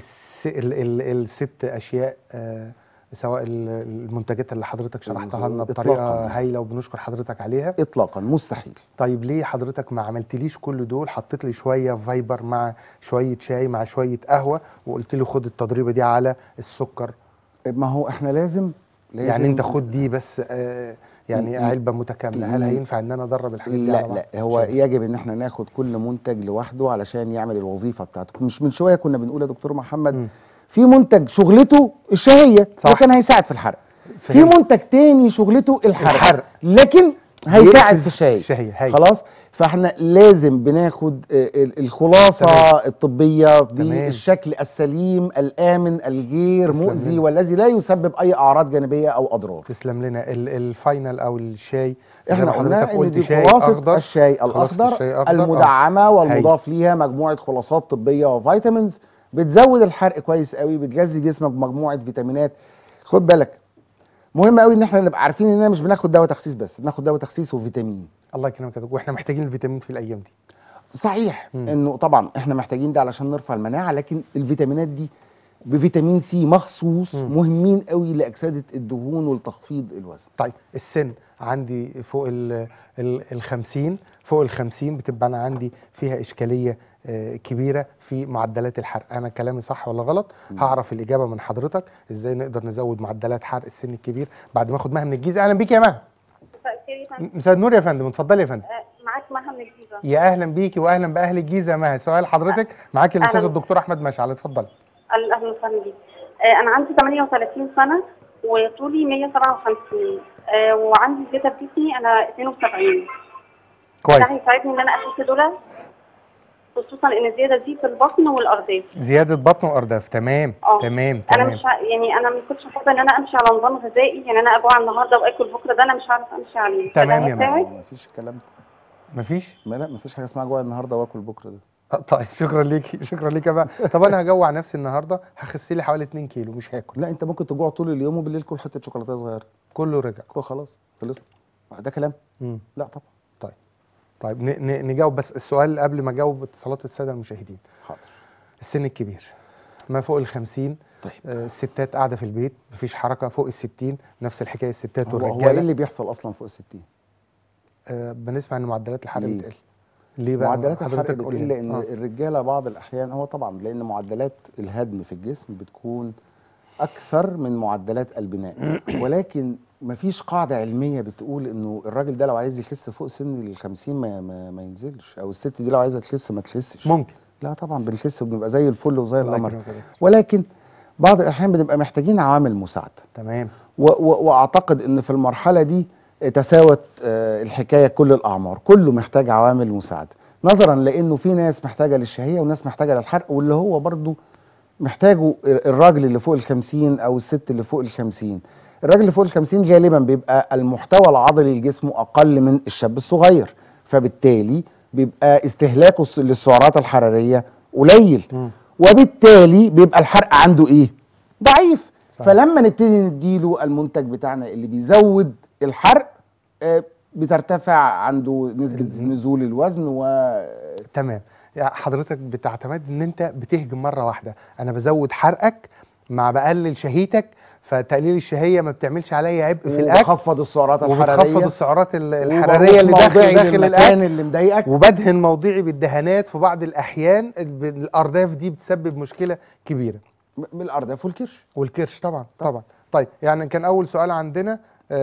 للست اشياء آه، سواء ال- المنتجات اللي حضرتك شرحتها لنا إطلاقاً. بطريقه هايله وبنشكر حضرتك عليها اطلاقا مستحيل طيب ليه حضرتك ما عملتليش كل دول حطيت لي شويه فايبر مع شويه شاي مع شويه قهوه وقلت لي خد التضريبه دي على السكر ما هو احنا لازم لازم يعني انت خد دي بس آه يعني م- علبه متكامله هل م- هينفع ان انا ادرب الحاجات دي لا على بعض؟ لا هو شايف. يجب ان احنا ناخد كل منتج لوحده علشان يعمل الوظيفه بتاعته مش من شويه كنا بنقول يا دكتور محمد مم. في منتج شغلته الشهيه صح. لكن هيساعد في الحرق في فهمت. منتج تاني شغلته الحرق, الحرق. لكن هيساعد يقتل في الشهيه الشهية، هاي. خلاص فاحنا لازم بناخد آه، ال- الخلاصه تمام. الطبيه تمام. بالشكل السليم الامن الغير تسلم مؤذي لنا. والذي لا يسبب اي اعراض جانبيه او اضرار تسلم لنا ال- الفاينل او الشاي زي احنا ما قلنا حضرتك ان قلت دي شاي خلاصه اخضر الشاي خلاصة الاخضر الشاي أخضر، آه. المدعمه والمضاف ليها مجموعه خلاصات طبيه وفيتامينز بتزود الحرق كويس قوي بتغذي جسمك بمجموعه فيتامينات خد بالك مهم قوي ان احنا نبقى عارفين اننا مش بناخد دواء تخسيس بس بناخد دواء تخسيس وفيتامين الله يكرمك يا دكتور واحنا محتاجين الفيتامين في الايام دي صحيح مم. انه طبعا احنا محتاجين ده علشان نرفع المناعه لكن الفيتامينات دي بفيتامين سي مخصوص مم. مهمين قوي لاكسده الدهون ولتخفيض الوزن طيب السن عندي فوق ال ال ال 50 فوق ال 50 بتبقى انا عندي فيها اشكاليه آه، كبيره في معدلات الحرق انا كلامي صح ولا غلط هعرف الاجابه من حضرتك ازاي نقدر نزود معدلات حرق السن الكبير بعد ما اخد مها من الجيزه اهلا بيك يا مها مساء الخير يا فندم مساء النور يا فندم اتفضلي يا فندم آه، معاك مها من الجيزه يا اهلا بيكي واهلا باهل الجيزه يا مها سؤال حضرتك معاكي الاستاذ أهلاً. الدكتور احمد مشعل اتفضلي اهلا وسهلا بيك آه، انا عندي 38 سنه وطولي 157 آه، وعندي زياده في جسمي انا 72 ده كويس هيساعدني ان انا اخس دول خصوصا ان الزياده دي في البطن والارداف زياده بطن وارداف تمام اه تمام انا تمام مش ع- يعني انا ما كنتش حابه ان انا امشي على نظام غذائي يعني انا اجوع النهارده واكل بكره ده انا مش عارفه امشي عليه تمام فده يا ماما. هيساعد؟ ما فيش الكلام ده مفيش ما لا ما فيش حاجه اسمها جوع النهارده واكل بكره ده آه، طيب شكرا ليكي شكرا ليكي بقى طب انا هجوع نفسي النهارده هخس لي حوالي 2 كيلو مش هاكل لا انت ممكن تجوع طول اليوم وبالليل كل حته شوكولاته صغيره كله رجع كده خلاص خلصنا ده كلام مم. لا طبعا طيب طيب ن- ن- نجاوب بس السؤال قبل ما اجاوب اتصالات الساده المشاهدين حاضر السن الكبير ما فوق ال 50 طيب آه، الستات قاعده في البيت مفيش حركه فوق ال 60 نفس الحكايه الستات هو, هو ايه والرجاله اللي بيحصل اصلا فوق ال 60 آه بنسمع ان معدلات الحرق ليه؟ بتقل ليه بقى معدلات الحرق حضرتك قول بتقل لنا. لان آه. الرجاله بعض الاحيان هو طبعا لان معدلات الهدم في الجسم بتكون اكثر من معدلات البناء ولكن مفيش قاعده علميه بتقول انه الراجل ده لو عايز يخس فوق سن ال 50 ما, ما, ما ينزلش او الست دي لو عايزه تخس ما تخسش ممكن لا طبعا بنخس وبنبقى زي الفل وزي الله القمر يكرمك يا دكتور. ولكن بعض الاحيان بنبقى محتاجين عوامل مساعده تمام و و واعتقد ان في المرحله دي تساوت آه، الحكايه كل الاعمار كله محتاج عوامل مساعده نظرا لانه في ناس محتاجه للشهيه وناس محتاجه للحرق واللي هو برضو محتاجه الراجل اللي فوق الخمسين او الست اللي فوق الخمسين الراجل اللي فوق الخمسين غالبا بيبقى المحتوى العضلي لجسمه اقل من الشاب الصغير فبالتالي بيبقى استهلاكه الس- للسعرات الحراريه قليل مم. وبالتالي بيبقى الحرق عنده ايه ضعيف صح. فلما نبتدي نديله المنتج بتاعنا اللي بيزود الحرق آه، بترتفع عنده نسبة نزول الوزن و تمام يعني حضرتك بتعتمد ان انت بتهجم مره واحده انا بزود حرقك مع بقلل شهيتك فتقليل الشهيه ما بتعملش عليا عبء في الاكل وبخفض السعرات وبتخفض الحرارية السعرات ال- الحراريه اللي وبروح داخل موضعي داخل للمكان الاكل اللي مضايقك وبدهن موضعي بالدهانات في بعض الاحيان ال- الارداف دي بتسبب مشكله كبيره م- من الارداف والكرش والكرش طبعا طبعا طيب يعني كان اول سؤال عندنا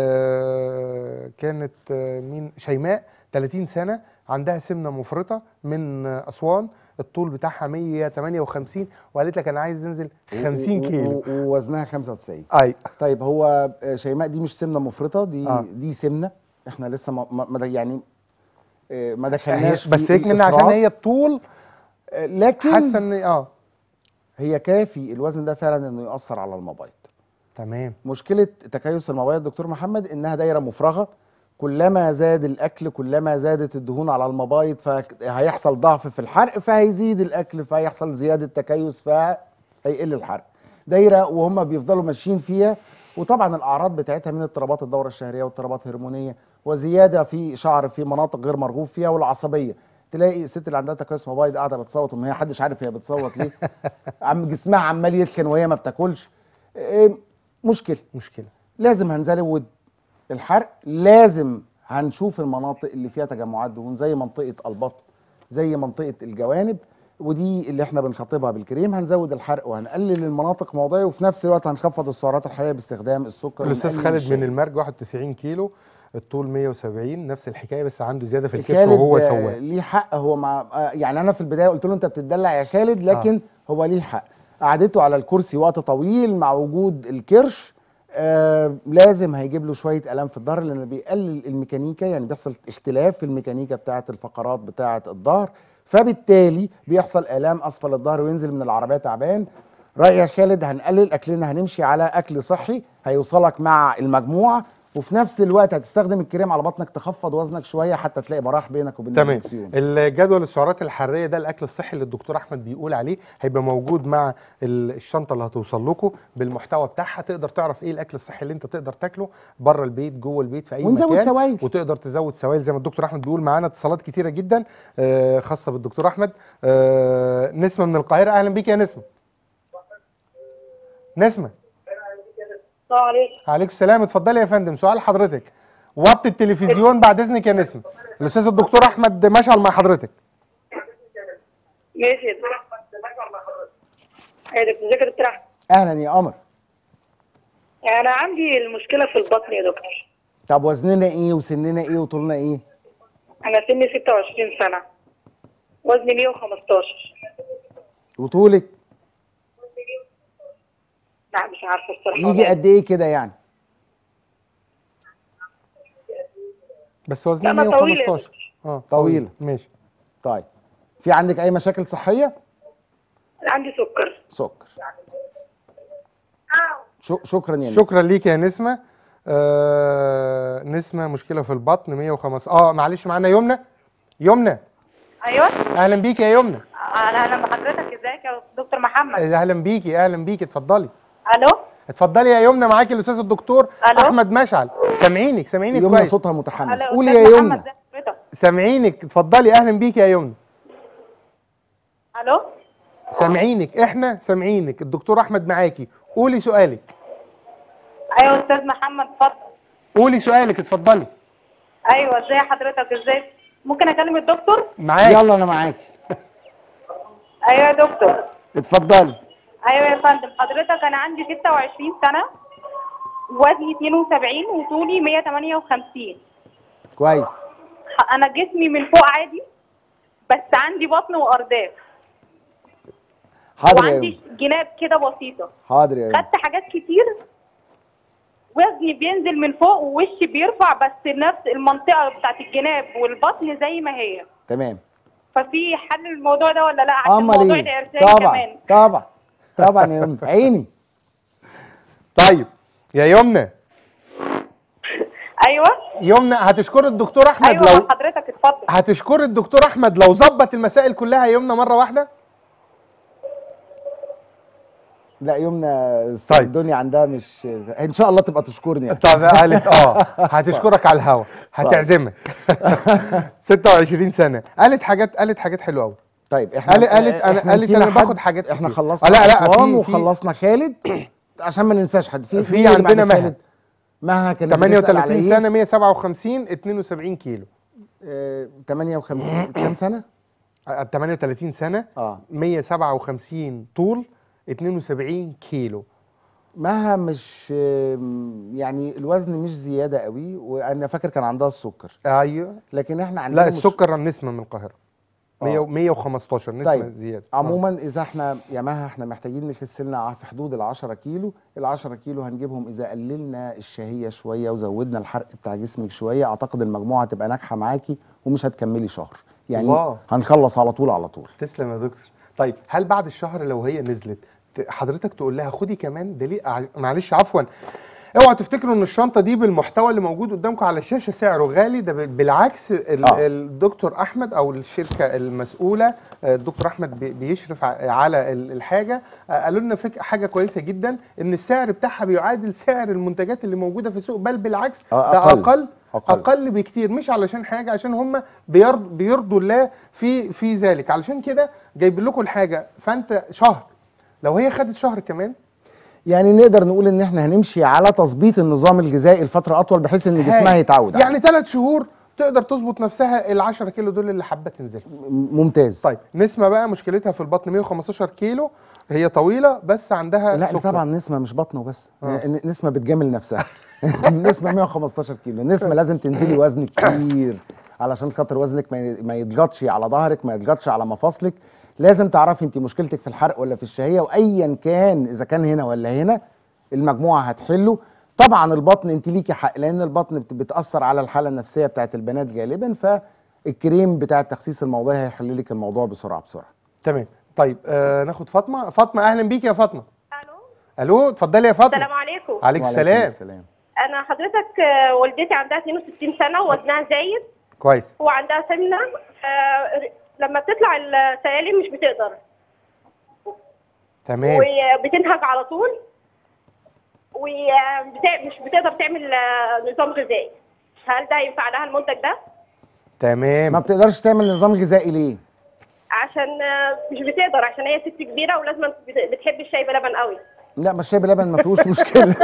آه كانت آه مين شيماء 30 سنه عندها سمنه مفرطه من آه اسوان الطول بتاعها 158 وقالت لك انا عايز انزل 50 و- و- كيلو و- ووزنها 95 اي طيب هو آه، شيماء دي مش سمنه مفرطه دي آه. دي سمنه احنا لسه ما ما ما- يعني آه، ما هي دخلناش بس في هيك منها عشان الإفراط. هي الطول آه، لكن حاسه ان اه هي كافي الوزن ده فعلا انه ياثر على المبيض تمام مشكله تكيس المبيض دكتور محمد انها دايره مفرغه كلما زاد الاكل كلما زادت الدهون على المبايض فهيحصل ضعف في الحرق فهيزيد الاكل فهيحصل زياده تكيس فهيقل الحرق دايره وهم بيفضلوا ماشيين فيها وطبعا الاعراض بتاعتها من اضطرابات الدوره الشهريه واضطرابات هرمونيه وزياده في شعر في مناطق غير مرغوب فيها والعصبيه تلاقي الست اللي عندها تكيس مبايض قاعده بتصوت وما هي حدش عارف هي بتصوت ليه عم جسمها عمال يسخن وهي ما بتاكلش إيه، مشكله مشكله لازم هنزود الحرق لازم هنشوف المناطق اللي فيها تجمعات دهون زي منطقه البطن زي منطقه الجوانب ودي اللي احنا بنخاطبها بالكريم هنزود الحرق وهنقلل المناطق موضعي وفي نفس الوقت هنخفض السعرات الحراريه باستخدام السكر الاستاذ ونقلل خالد الشاي. من المرج 91 كيلو الطول 170 نفس الحكايه بس عنده زياده في الكرش خالد وهو آه، سواق ليه حق هو مع آه، يعني انا في البدايه قلت له انت بتدلع يا خالد لكن آه. هو ليه حق قعدته على الكرسي وقت طويل مع وجود الكرش آه لازم هيجيب له شويه الام في الظهر لان بيقلل الميكانيكا يعني بيحصل اختلاف في الميكانيكا بتاعه الفقرات بتاعه الظهر فبالتالي بيحصل الام اسفل الظهر وينزل من العربيه تعبان رايي يا خالد هنقلل اكلنا هنمشي على اكل صحي هيوصلك مع المجموعه وفي نفس الوقت هتستخدم الكريم على بطنك تخفض وزنك شويه حتى تلاقي براح بينك وبين تمام الدركسيون الجدول السعرات الحراريه ده الاكل الصحي اللي الدكتور احمد بيقول عليه هيبقى موجود مع ال- الشنطه اللي هتوصل لكم بالمحتوى بتاعها تقدر تعرف ايه الاكل الصحي اللي انت تقدر تاكله بره البيت جوه البيت في اي ونزود مكان سوائل. وتقدر تزود سوائل زي ما الدكتور احمد بيقول معانا اتصالات كتيره جدا آه، خاصه بالدكتور احمد آه، نسمه من القاهره اهلا بيك يا نسمه نسمه السلام عليكم عليكم السلام اتفضلي يا فندم سؤال حضرتك وطي التلفزيون بعد اذنك يا نسمه الاستاذ الدكتور احمد مشعل مع حضرتك ماشي يا دكتور يا دكتور ازيك يا دكتور احمد اهلا يا قمر يعني انا عندي المشكله في البطن يا دكتور طب وزننا ايه وسننا ايه وطولنا ايه انا سني 26 سنه وزني 115 وطولك لا مش عارفه الصراحه يجي والله. قد ايه كده يعني بس وزنها لا، أنا طويلة يا 115 اه طويلة. ماشي طيب في عندك اي مشاكل صحيه عندي سكر سكر شو شكرا يا نسمة. شكرا ليك يا نسمه آه نسمه مشكله في البطن 105 اه معلش معانا يمنى يمنى ايوه اهلا بيك يا يمنى اهلا اهلا بحضرتك ازيك يا دكتور محمد اهلا بيكي اهلا بيكي اتفضلي الو اتفضلي يا يمنى معاكي الاستاذ الدكتور ألو؟ احمد مشعل سامعينك سامعينك يمنى كويس صوتها متحمس الو قولي أستاذ يا محمد، يمنى ازي حضرتك؟ سامعينك اتفضلي اهلا بيكي يا يمنى الو سامعينك احنا سامعينك الدكتور احمد معاكي قولي سؤالك ايوه استاذ محمد اتفضل قولي سؤالك اتفضلي ايوه ازي حضرتك ازاي ممكن اكلم الدكتور معاكي يلا انا معاكي ايوه يا دكتور اتفضلي ايوه يا فندم حضرتك انا عندي 26 سنه وزني 72 وطولي 158 كويس ح- انا جسمي من فوق عادي بس عندي بطن وارداف حاضر يا وعندي يمنى جناب كده بسيطه حاضر يا يمنى خدت حاجات كتير وزني بينزل من فوق ووشي بيرفع بس نفس المنطقه بتاعت الجناب والبطن زي ما هي تمام ففي حل الموضوع ده ولا لا عشان امال موضوع ايه العرسان طبعا كمان طبعا طبعا يا يمنى عيني طيب يا يمنى ايوه يمنى هتشكر الدكتور احمد ايوه لو مع حضرتك اتفضل هتشكر الدكتور احمد لو ظبط المسائل كلها يا يمنى مره واحده لا يمنى طيب. الدنيا عندها مش ان شاء الله تبقى تشكرني يعني. طب قالت اه هتشكرك على الهوا هتعزمك 26 سنه قالت حاجات قالت حاجات حلوه قوي طيب احنا قالت قالت انا إحنا قالت نسينا انا حد. باخد حاجات احنا كتير. خلصنا آه لا لا أسوان في في وخلصنا خالد عشان ما ننساش حد في في مين اللي بعد عندنا مها. خالد؟ مها كانت بتسأل على 38 إيه؟ سنه 157 72 كيلو آه، 58 كام سنه؟ آه، 38 سنه اه 157 طول 72 كيلو مها مش آم، يعني الوزن مش زياده قوي وانا فاكر كان عندها السكر ايوه لكن احنا عندنا لا مش- السكر نسمه من القاهره آه. 100 115 نسمه طيب. زياده آه. عموما اذا احنا يا مها احنا محتاجين نخس لنا في حدود ال 10 كيلو ال 10 كيلو هنجيبهم اذا قللنا الشهيه شويه وزودنا الحرق بتاع جسمك شويه اعتقد المجموعه هتبقى ناجحه معاكي ومش هتكملي شهر يعني الله. هنخلص على طول على طول تسلم يا دكتور طيب هل بعد الشهر لو هي نزلت ت- حضرتك تقول لها خدي كمان دليل ع- معلش عفوا اوعوا تفتكروا ان الشنطه دي بالمحتوى اللي موجود قدامكم على الشاشه سعره غالي ده ب- بالعكس ال- آه. الدكتور احمد او الشركه المسؤوله آه، الدكتور احمد بي- بيشرف ع- على ال- الحاجه آه، قالوا لنا فك حاجه كويسه جدا ان السعر بتاعها بيعادل سعر المنتجات اللي موجوده في السوق بل بالعكس آه، ده أقل. اقل أقل. اقل بكتير مش علشان حاجه عشان هم بيرضوا بيرضوا الله في في ذلك علشان كده جايبين لكم الحاجه فانت شهر لو هي خدت شهر كمان يعني نقدر نقول ان احنا هنمشي على تظبيط النظام الغذائي لفتره اطول بحيث ان جسمها هاي. يتعود يعني ثلاث شهور تقدر تظبط نفسها ال 10 كيلو دول اللي حابه تنزل م- ممتاز طيب نسمه بقى مشكلتها في البطن 115 كيلو هي طويله بس عندها لا سكر. طبعا نسمه مش بطن وبس آه. ن- نسمه بتجامل نفسها نسمه 115 كيلو نسمه لازم تنزلي وزن كتير علشان خاطر وزنك ما ي- ما يضغطش على ظهرك ما يضغطش على مفاصلك لازم تعرفي انت مشكلتك في الحرق ولا في الشهيه وايا كان اذا كان هنا ولا هنا المجموعه هتحله طبعا البطن انت ليكي حق لان البطن بت- بتاثر على الحاله النفسيه بتاعت البنات غالبا فالكريم بتاع التخسيس الموضعي هيحل لك الموضوع بسرعه بسرعه تمام طيب آه ناخد فاطمه فاطمه اهلا بيكي يا فاطمه الو الو اتفضلي يا فاطمه السلام عليكم عليك وعليكم السلام السلام انا حضرتك آه، والدتي عندها 62 سنه ووزنها زايد كويس وعندها سمنه آه، لما بتطلع السلالم مش بتقدر تمام وبتنهج على طول ومش بتقدر تعمل آه، نظام غذائي هل ده ينفع لها المنتج ده؟ تمام ما بتقدرش تعمل نظام غذائي ليه عشان آه، مش بتقدر عشان هي ست كبيره ولازم بت- بتحب الشاي بلبن قوي لا ما الشاي بلبن ما فيهوش مشكله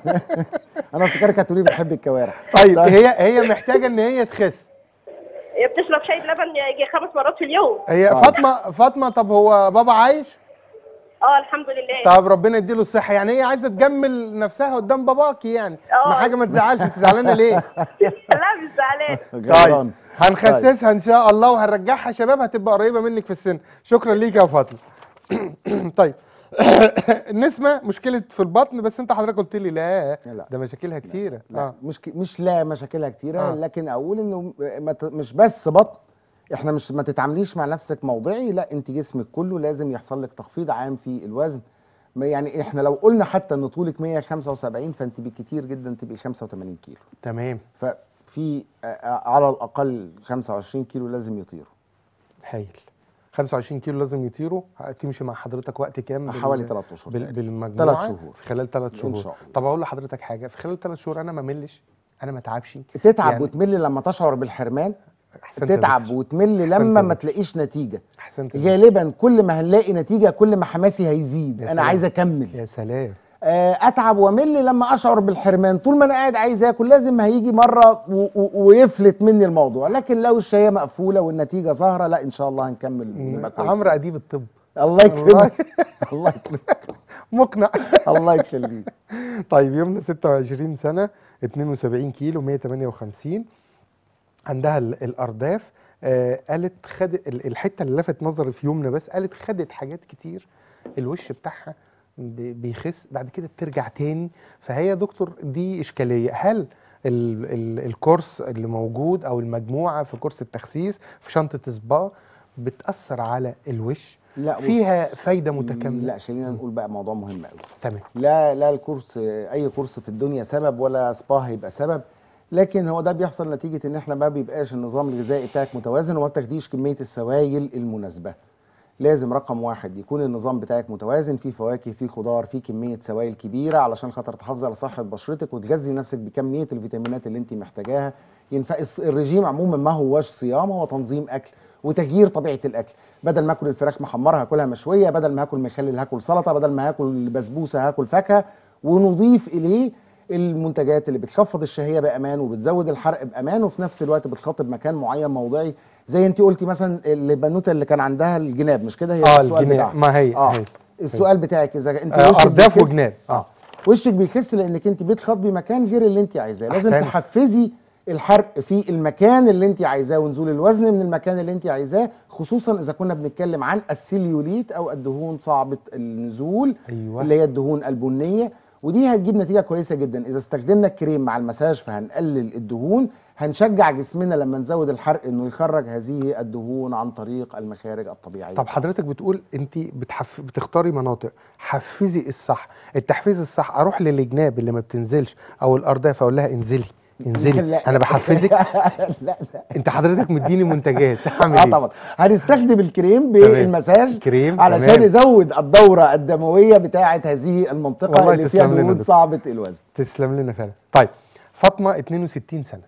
انا افتكرك هتقولي بتحب الكوارع طيب هي هي محتاجه ان هي تخس هي بتشرب شاي بلبن يجي خمس مرات في اليوم هي طيب. فاطمه فاطمه طب هو بابا عايش اه الحمد لله طب ربنا يديله الصحه يعني هي عايزه تجمل نفسها قدام باباكي يعني آه. ما حاجه ما تزعلش انت زعلانه ليه لا مش زعلان غيران هنخسسها ان شاء الله وهنرجعها شباب هتبقى قريبه منك في السن شكرا ليك يا فاطمه طيب النسمه مشكله في البطن بس انت حضرتك قلت لي لا لا. ده مشاكلها كتيره لا اه مش ك... مش لا مشاكلها كتيره آه. لكن اقول انه ما ت... مش بس بطن احنا مش ما تتعامليش مع نفسك موضعي لا انت جسمك كله لازم يحصل لك تخفيض عام في الوزن ما يعني احنا لو قلنا حتى ان طولك 175 فانت بالكتير جدا تبقي 85 كيلو تمام ففي آه، آه، على الاقل 25 كيلو لازم يطيروا هايل 25 كيلو لازم يطيروا هتمشي مع حضرتك وقت كام بال- حوالي 3 اشهر بال... تقريباً. بالمجموعه تلات شهور. في خلال ثلاث إن شهور شاء الله. طب اقول لحضرتك حاجه في خلال ثلاث شهور انا ما ملش انا ما اتعبش تتعب يعني- وتمل لما تشعر بالحرمان احسنت يا تتعب دكتور. وتمل أحسنت يا لما ما دكتور. تلاقيش نتيجه احسنت يا دكتور. غالبا كل ما هنلاقي نتيجه كل ما حماسي هيزيد يا انا سلام. عايز اكمل يا سلام آه، اتعب وامل لما اشعر بالحرمان طول ما انا قاعد عايز اكل لازم هيجي مره و- و- ويفلت مني الموضوع لكن لو الشهيه مقفوله والنتيجه ظاهره لا ان شاء الله هنكمل ونبقى كويسين. عمرو اديب الطب الله يكرمك الله يكرمك مقنع الله يخليك طيب يومنا 26 سنه 72 كيلو 158 عندها ال- الارداف آه قالت خد ال- الحته اللي لفت نظري في يومنا بس قالت خدت حاجات كتير الوش بتاعها ب- بيخس بعد كده بترجع تاني فهي يا دكتور دي اشكاليه هل ال ال الكورس اللي موجود او المجموعه في كورس التخسيس في شنطه سبا بتاثر على الوش لا بص، فيها فايده متكامله لا خلينا نقول بقى موضوع مهم قوي تمام لا لا الكورس اي كورس في الدنيا سبب ولا سبا هيبقى سبب لكن هو ده بيحصل نتيجه ان احنا ما بيبقاش النظام الغذائي بتاعك متوازن وما بتاخديش كميه السوائل المناسبه لازم رقم واحد يكون النظام بتاعك متوازن فيه فواكه فيه خضار فيه كميه سوائل كبيره علشان خاطر تحافظي على صحه بشرتك وتغذي نفسك بكميه الفيتامينات اللي انت محتاجاها ينفع الس- الرجيم عموما ما هوش صيام هو تنظيم اكل وتغيير طبيعه الاكل بدل ما اكل الفراخ محمره هاكلها مشويه بدل ما هاكل مخلل هاكل سلطه بدل ما هاكل بسبوسه هاكل فاكهه ونضيف اليه المنتجات اللي بتخفض الشهيه بامان وبتزود الحرق بامان وفي نفس الوقت بتخاطب مكان معين موضعي زي انت قلتي مثلا البنوته اللي كان عندها الجناب مش كده هي اه السؤال الجنيه بتاعها. ما هي اه هي السؤال بتاعك اذا انت آه، وشك ارداف بيخس- وجناب اه وشك بيخس لانك انت بتخاطبي مكان غير اللي انت عايزاه لازم أحسنت. تحفزي الحرق في المكان اللي انت عايزاه ونزول الوزن من المكان اللي انت عايزاه خصوصا اذا كنا بنتكلم عن السيليوليت او الدهون صعبه النزول ايوه اللي هي الدهون البنيه ودي هتجيب نتيجه كويسه جدا اذا استخدمنا الكريم مع المساج فهنقلل الدهون هنشجع جسمنا لما نزود الحرق انه يخرج هذه الدهون عن طريق المخارج الطبيعيه طب حضرتك بتقول انت بتحف... بتختاري مناطق حفزي الصح التحفيز الصح اروح للجناب اللي ما بتنزلش او الارداف اقول لها انزلي انزلي لا. انا بحفزك لا لا انت حضرتك مديني منتجات هعمل اه ايه طبعا هنستخدم الكريم تمام. بالمساج كريم علشان تمام. يزود الدوره الدمويه بتاعه هذه المنطقه والله اللي فيها تسلم لنا دهون ده. صعبه الوزن تسلم لنا فعلا طيب فاطمه 62 سنه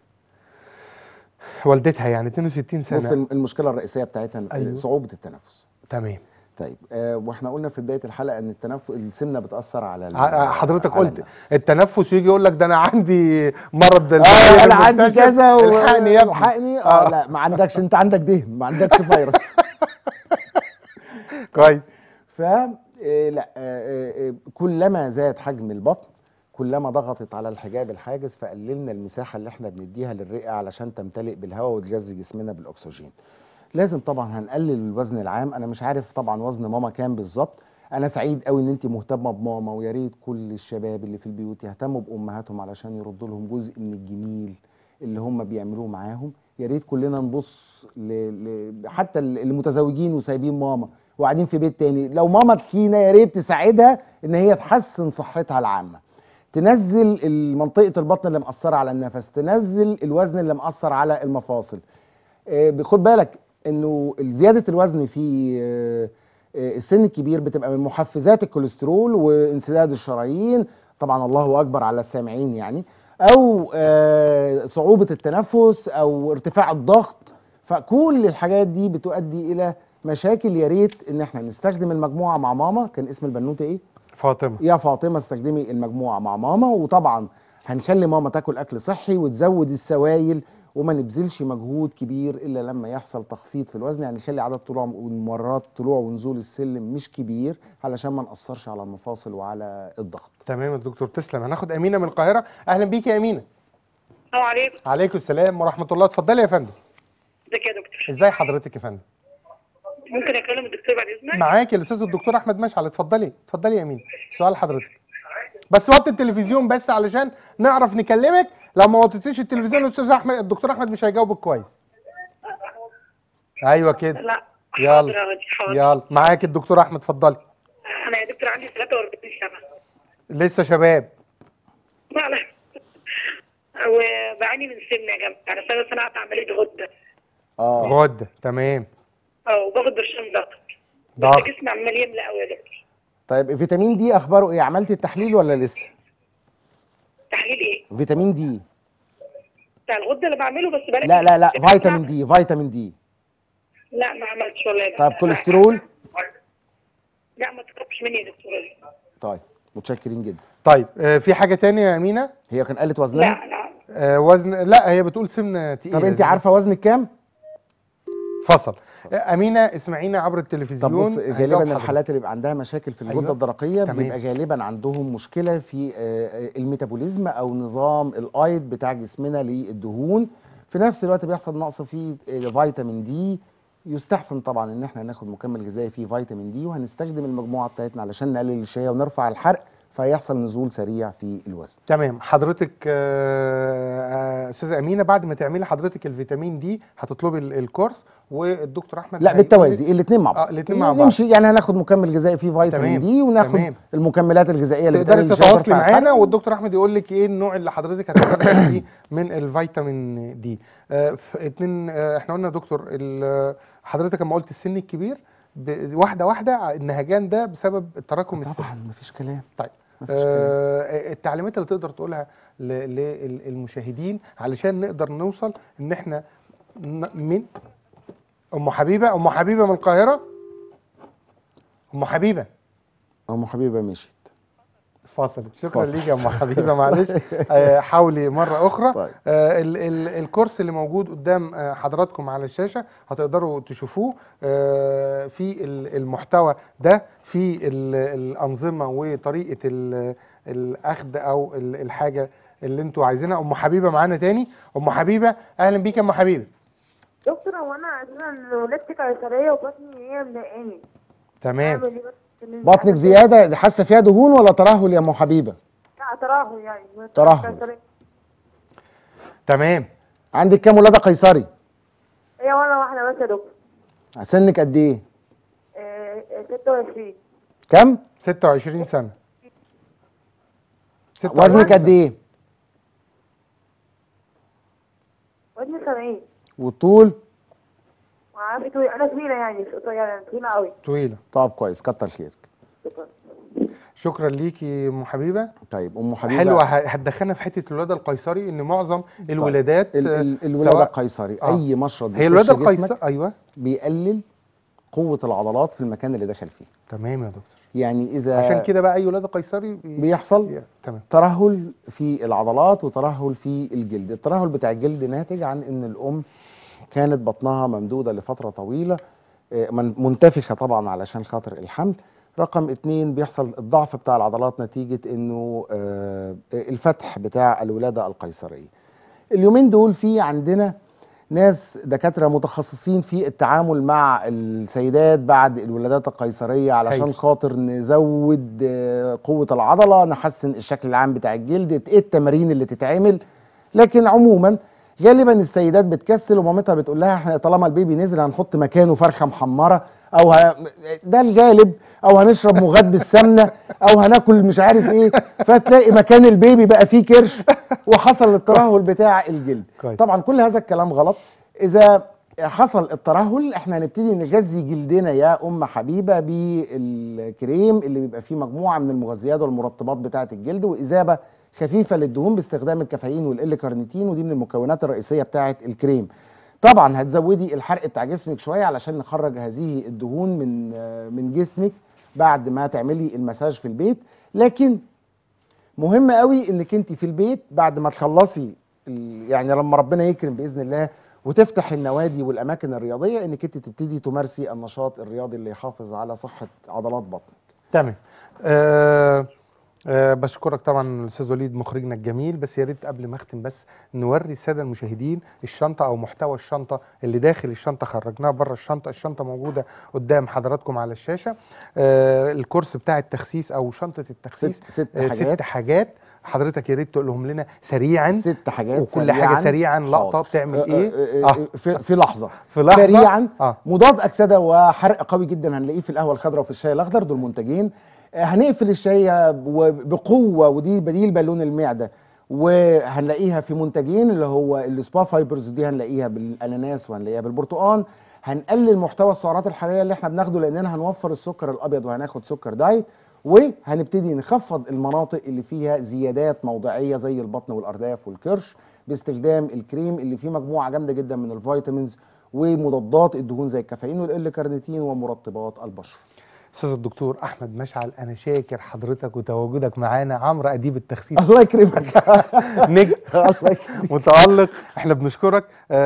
والدتها يعني 62 سنه بص الم- المشكله الرئيسيه بتاعتها أيوه. صعوبه التنفس تمام طيب آه واحنا قلنا في بدايه الحلقه ان التنفس السمنه بتاثر على ال- ع- حضرتك على قلت النفس. التنفس يجي يقول لك ده انا عندي مرض اه البكتيريا انا عندي المنتشر. كذا و- الحقني يا ابني الحقني اه لا ما عندكش انت عندك دهن ما عندكش فيروس كويس ف آه، لا آه، آه، كلما زاد حجم البطن كلما ضغطت على الحجاب الحاجز فقللنا المساحه اللي احنا بنديها للرئه علشان تمتلئ بالهواء وتغذي جسمنا بالاكسجين لازم طبعا هنقلل الوزن العام انا مش عارف طبعا وزن ماما كام بالظبط انا سعيد قوي ان انت مهتمه بماما ويا ريت كل الشباب اللي في البيوت يهتموا بامهاتهم علشان يردوا لهم جزء من الجميل اللي هم بيعملوه معاهم يا ريت كلنا نبص ل... ل... حتى ال- المتزوجين وسايبين ماما وقاعدين في بيت تاني لو ماما تخينه يا ريت تساعدها ان هي تحسن صحتها العامه تنزل منطقه البطن اللي مأثره على النفس تنزل الوزن اللي مأثر على المفاصل آه، خد بالك انه زياده الوزن في آه، آه، السن الكبير بتبقى من محفزات الكوليسترول وانسداد الشرايين طبعا الله اكبر على السامعين يعني او آه، صعوبه التنفس او ارتفاع الضغط فكل الحاجات دي بتؤدي الى مشاكل يا ريت ان احنا نستخدم المجموعه مع ماما كان اسم البنوته ايه فاطمه يا فاطمه استخدمي المجموعه مع ماما وطبعا هنخلي ماما تاكل اكل صحي وتزود السوائل وما نبذلش مجهود كبير الا لما يحصل تخفيض في الوزن يعني نخلي عدد طلوع مرات طلوع ونزول السلم مش كبير علشان ما ناثرش على المفاصل وعلى الضغط تمام يا دكتور تسلم هناخد امينه من القاهره اهلا بيك يا امينه السلام عليكم عليكم السلام ورحمه الله اتفضلي يا فندم ازيك يا دكتور ازاي حضرتك يا فندم ممكن اكلم الدكتور بعد اذنك معاكي الاستاذ الدكتور احمد مشعل اتفضلي اتفضلي يا امينه سؤال حضرتك بس وطي التلفزيون بس علشان نعرف نكلمك لو ما وطيتيش التلفزيون الاستاذ احمد الدكتور احمد مش هيجاوبك كويس ايوه كده لا يلا. حاضر يا ودي، حاضر يلا معاك الدكتور احمد اتفضلي انا يا دكتور عندي 43 سنه لسه شباب لا لا وبعاني من سمنه يا جماعه انا سنه صنعت عمليه غده اه غده تمام اه وباخد برشام ضغط ضغط. بس جسمي عمال يملى قوي يا دكتور طيب فيتامين دي اخباره ايه عملتي التحليل ولا لسه تحليل ايه؟ فيتامين دي بتاع الغده اللي بعمله بس بلاقي لا لا لا فيتامين دي فيتامين دي لا ما عملتش ولا يا طيب دكتور. كوليسترول لا ما تقربش مني يا دكتور طيب متشكرين جدا طيب آه في حاجه تانية يا امينه هي كان قالت وزنها لا لا آه وزن لا هي بتقول سمنه تقيله طب انت عارفه وزنك كام فصل آه امينه اسمعينا عبر طب التلفزيون بص هيجاوب غالبا حضرتك. الحالات اللي بيبقى عندها مشاكل في الغده أيوة. الدرقيه تمام. بيبقى غالبا عندهم مشكله في آه، آه، الميتابوليزم او نظام الايض بتاع جسمنا للدهون في نفس الوقت بيحصل نقص في آه، فيتامين دي يستحسن طبعا ان احنا ناخد مكمل غذائي فيه فيتامين دي وهنستخدم المجموعه بتاعتنا علشان نقلل الشهيه ونرفع الحرق فيحصل نزول سريع في الوزن تمام حضرتك آه، آه، استاذه امينه بعد ما تعملي حضرتك الفيتامين دي هتطلبي ال- الكورس والدكتور احمد لا هيقول بالتوازي لك- الاثنين مع بعض اه الاتنين مع بعض. نمشي يعني هناخد مكمل غذائي فيه فيتامين تمام، دي وناخد تمام. المكملات الغذائيه اللي تقدري بتقلل الشهية تتواصلي وترفع معانا الحرق. والدكتور احمد يقول لك ايه النوع اللي حضرتك هتاخدي فيه من الفيتامين دي آه ف- اتنين آه احنا قلنا يا دكتور ال- حضرتك لما قلت السن الكبير ب- واحده واحده النهجان ده بسبب تراكم السن طبعا مفيش كلام طيب مفيش كلام. آه التعليمات اللي تقدر تقولها ل- للمشاهدين علشان نقدر نوصل ان احنا ن- من ام حبيبه ام حبيبه من القاهره ام حبيبه ام حبيبه مشيت فاصلت شكرا فاصلت. ليك يا ام حبيبه معلش آه، حاولي مره اخرى طيب. آه، ال- ال- الكورس اللي موجود قدام آه، حضراتكم على الشاشه هتقدروا تشوفوه آه، في ال- المحتوى ده في ال- الانظمه وطريقه ال- الاخذ او ال- الحاجه اللي انتوا عايزينها ام حبيبه معانا تاني ام حبيبه اهلا بيك يا ام حبيبه دكتور هو انا اساسا ولدت قيصريه وبطني هي مضايقاني تمام اعمل ايه بس بطنك زياده حاسه فيها دهون ولا ترهل يا ام حبيبه لا ترهل يعني ترهل. قيصرية. تمام عندك كام ولاده قيصري هي ولا واحده بس يا دكتور سنك قد ايه آه، آه، 26 كام 26 سنه 26 وزنك قد سنة. ايه وزني 70 والطول وعارفه طويل انا طويله يعني مش قصيره يعني طويله قوي طويله طب كويس كتر خيرك شكرا شكرا ليكي ام حبيبه طيب ام حبيبه حلوه ه- هتدخلنا في حته الولاده القيصري ان معظم الولادات ال- آه، ال- الولاده سواء- القيصري آه. اي مشرط هي بيخش الولاده جسمك القيصري ايوه بيقلل قوه العضلات في المكان اللي دخل فيه تمام يا دكتور يعني اذا عشان كده بقى اي ولاده قيصري بي- بيحصل ي- تمام ترهل في العضلات وترهل في الجلد الترهل بتاع الجلد ناتج عن ان الام كانت بطنها ممدوده لفتره طويله آه، من- منتفخه طبعا علشان خاطر الحمل رقم اتنين بيحصل الضعف بتاع العضلات نتيجه انه آه، الفتح بتاع الولاده القيصريه اليومين دول في عندنا ناس دكاتره متخصصين في التعامل مع السيدات بعد الولادات القيصريه علشان هايل. خاطر نزود آه، قوه العضله نحسن الشكل العام بتاع الجلد ايه التمارين اللي تتعمل لكن عموما غالبا السيدات بتكسل ومامتها بتقول لها احنا طالما البيبي نزل هنحط مكانه فرخه محمره او ه... ده الغالب او هنشرب مغاد بالسمنه او هناكل مش عارف ايه فتلاقي مكان البيبي بقى فيه كرش وحصل الترهل بتاع الجلد كويس. طبعا كل هذا الكلام غلط اذا حصل الترهل احنا هنبتدي نغذي جلدنا يا ام حبيبه بالكريم اللي بيبقى فيه مجموعه من المغذيات والمرطبات بتاعه الجلد واذابه خفيفه للدهون باستخدام الكافيين والال كارنيتين ودي من المكونات الرئيسيه بتاعه الكريم طبعا هتزودي الحرق بتاع جسمك شويه علشان نخرج هذه الدهون من آه، من جسمك بعد ما تعملي المساج في البيت لكن مهم قوي انك انت في البيت بعد ما تخلصي ال- يعني لما ربنا يكرم باذن الله وتفتح النوادي والاماكن الرياضيه انك انت تبتدي تمارسي النشاط الرياضي اللي يحافظ على صحه عضلات بطنك تمام أه أه بشكرك طبعا الاستاذ وليد مخرجنا الجميل بس يا ريت قبل ما اختم بس نوري الساده المشاهدين الشنطه او محتوى الشنطه اللي داخل الشنطه خرجناها بره الشنطه الشنطه موجوده قدام حضراتكم على الشاشه أه الكورس بتاع التخسيس او شنطه التخسيس ست ست آه، حاجات ست حاجات حضرتك يا ريت تقولهم لنا سريعا ست حاجات وكل حاجة سريعاً، لقطة حاضر. بتعمل آه، إيه؟ آه، آه. آه، في, في لحظه في لحظه سريعا اه مضاد اكسده وحرق قوي جدا هنلاقيه في القهوه الخضراء وفي الشاي الاخضر دول منتجين آه، هنقفل الشاي ب- بقوه ودي بديل بالون المعده وهنلاقيها في منتجين اللي هو السبا فايبرز دي هنلاقيها بالاناناس وهنلاقيها بالبرتقال هنقلل محتوى السعرات الحراريه اللي احنا بناخده لاننا هنوفر السكر الابيض وهناخد سكر دايت وهنبتدي نخفض المناطق اللي فيها زيادات موضعيه زي البطن والارداف والكرش باستخدام الكريم اللي فيه مجموعه جامده جدا من الفيتامينز ومضادات الدهون زي الكافيين والال كارنيتين ومرطبات البشره استاذ الدكتور احمد مشعل انا شاكر حضرتك وتواجدك معانا عمرو اديب التخسيس الله يكرمك نجم الله يكرمك متالق احنا بنشكرك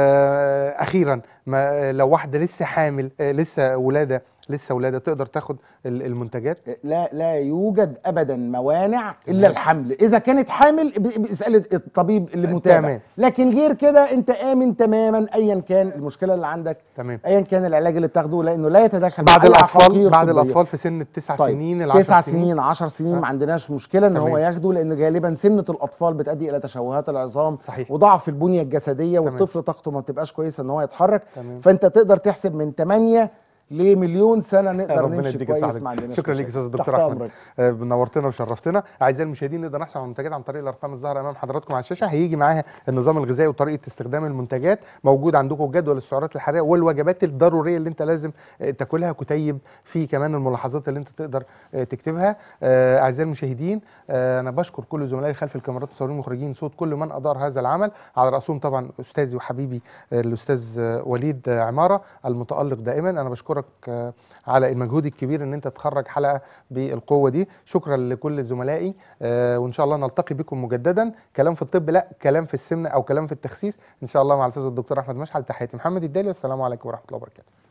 آه اخيرا ما لو واحده لسه حامل آه لسه ولاده لسه ولاده تقدر تاخد ال- المنتجات لا لا يوجد ابدا موانع الا الحمل اذا كانت حامل ب- ب- اسال الطبيب اللي متابع تمام. لكن غير كده انت امن تماما ايا كان المشكله اللي عندك تمام ايا كان العلاج اللي بتاخده لانه لا يتدخل بعد مع أي الاطفال عقاقير بعد طبية. الاطفال في سن التسع طيب، سنين العشر تسع سنين 10 سنين آه. ما عندناش مشكله ان هو تمام. ياخده لان غالبا سنه الاطفال بتؤدي الى تشوهات العظام صحيح. وضعف البنيه الجسديه تمام. والطفل طاقته ما بتبقاش كويسه ان هو يتحرك تمام. فانت تقدر تحسب من 8 لمليون سنه نقدر ربنا نمشي يديك كويس الصحة. ما عندناش شكرا ليك مشاكل. استاذ الدكتور تحت احمد أمرك. آه، نورتنا وشرفتنا اعزائي المشاهدين نقدر نحصل على المنتجات عن طريق الارقام الظاهره امام حضراتكم على الشاشه هيجي معاها النظام الغذائي وطريقه استخدام المنتجات موجود عندكم جدول السعرات الحراريه والوجبات الضروريه اللي انت لازم آه، تاكلها كتيب في كمان الملاحظات اللي انت تقدر آه، تكتبها آه، اعزائي المشاهدين آه، انا بشكر كل زملائي خلف الكاميرات مصورين مخرجين صوت كل من ادار هذا العمل على راسهم طبعا استاذي وحبيبي آه، الاستاذ آه، وليد آه، عماره المتالق دائما انا بشكرك آه، على المجهود الكبير ان انت تخرج حلقه بالقوه دي شكرا لكل زملائي آه، وان شاء الله نلتقي بكم مجددا كلام في الطب لا كلام في السمنه او كلام في التخسيس ان شاء الله مع الاستاذ الدكتور احمد مشعل تحياتي محمد الدالي والسلام عليكم ورحمه الله وبركاته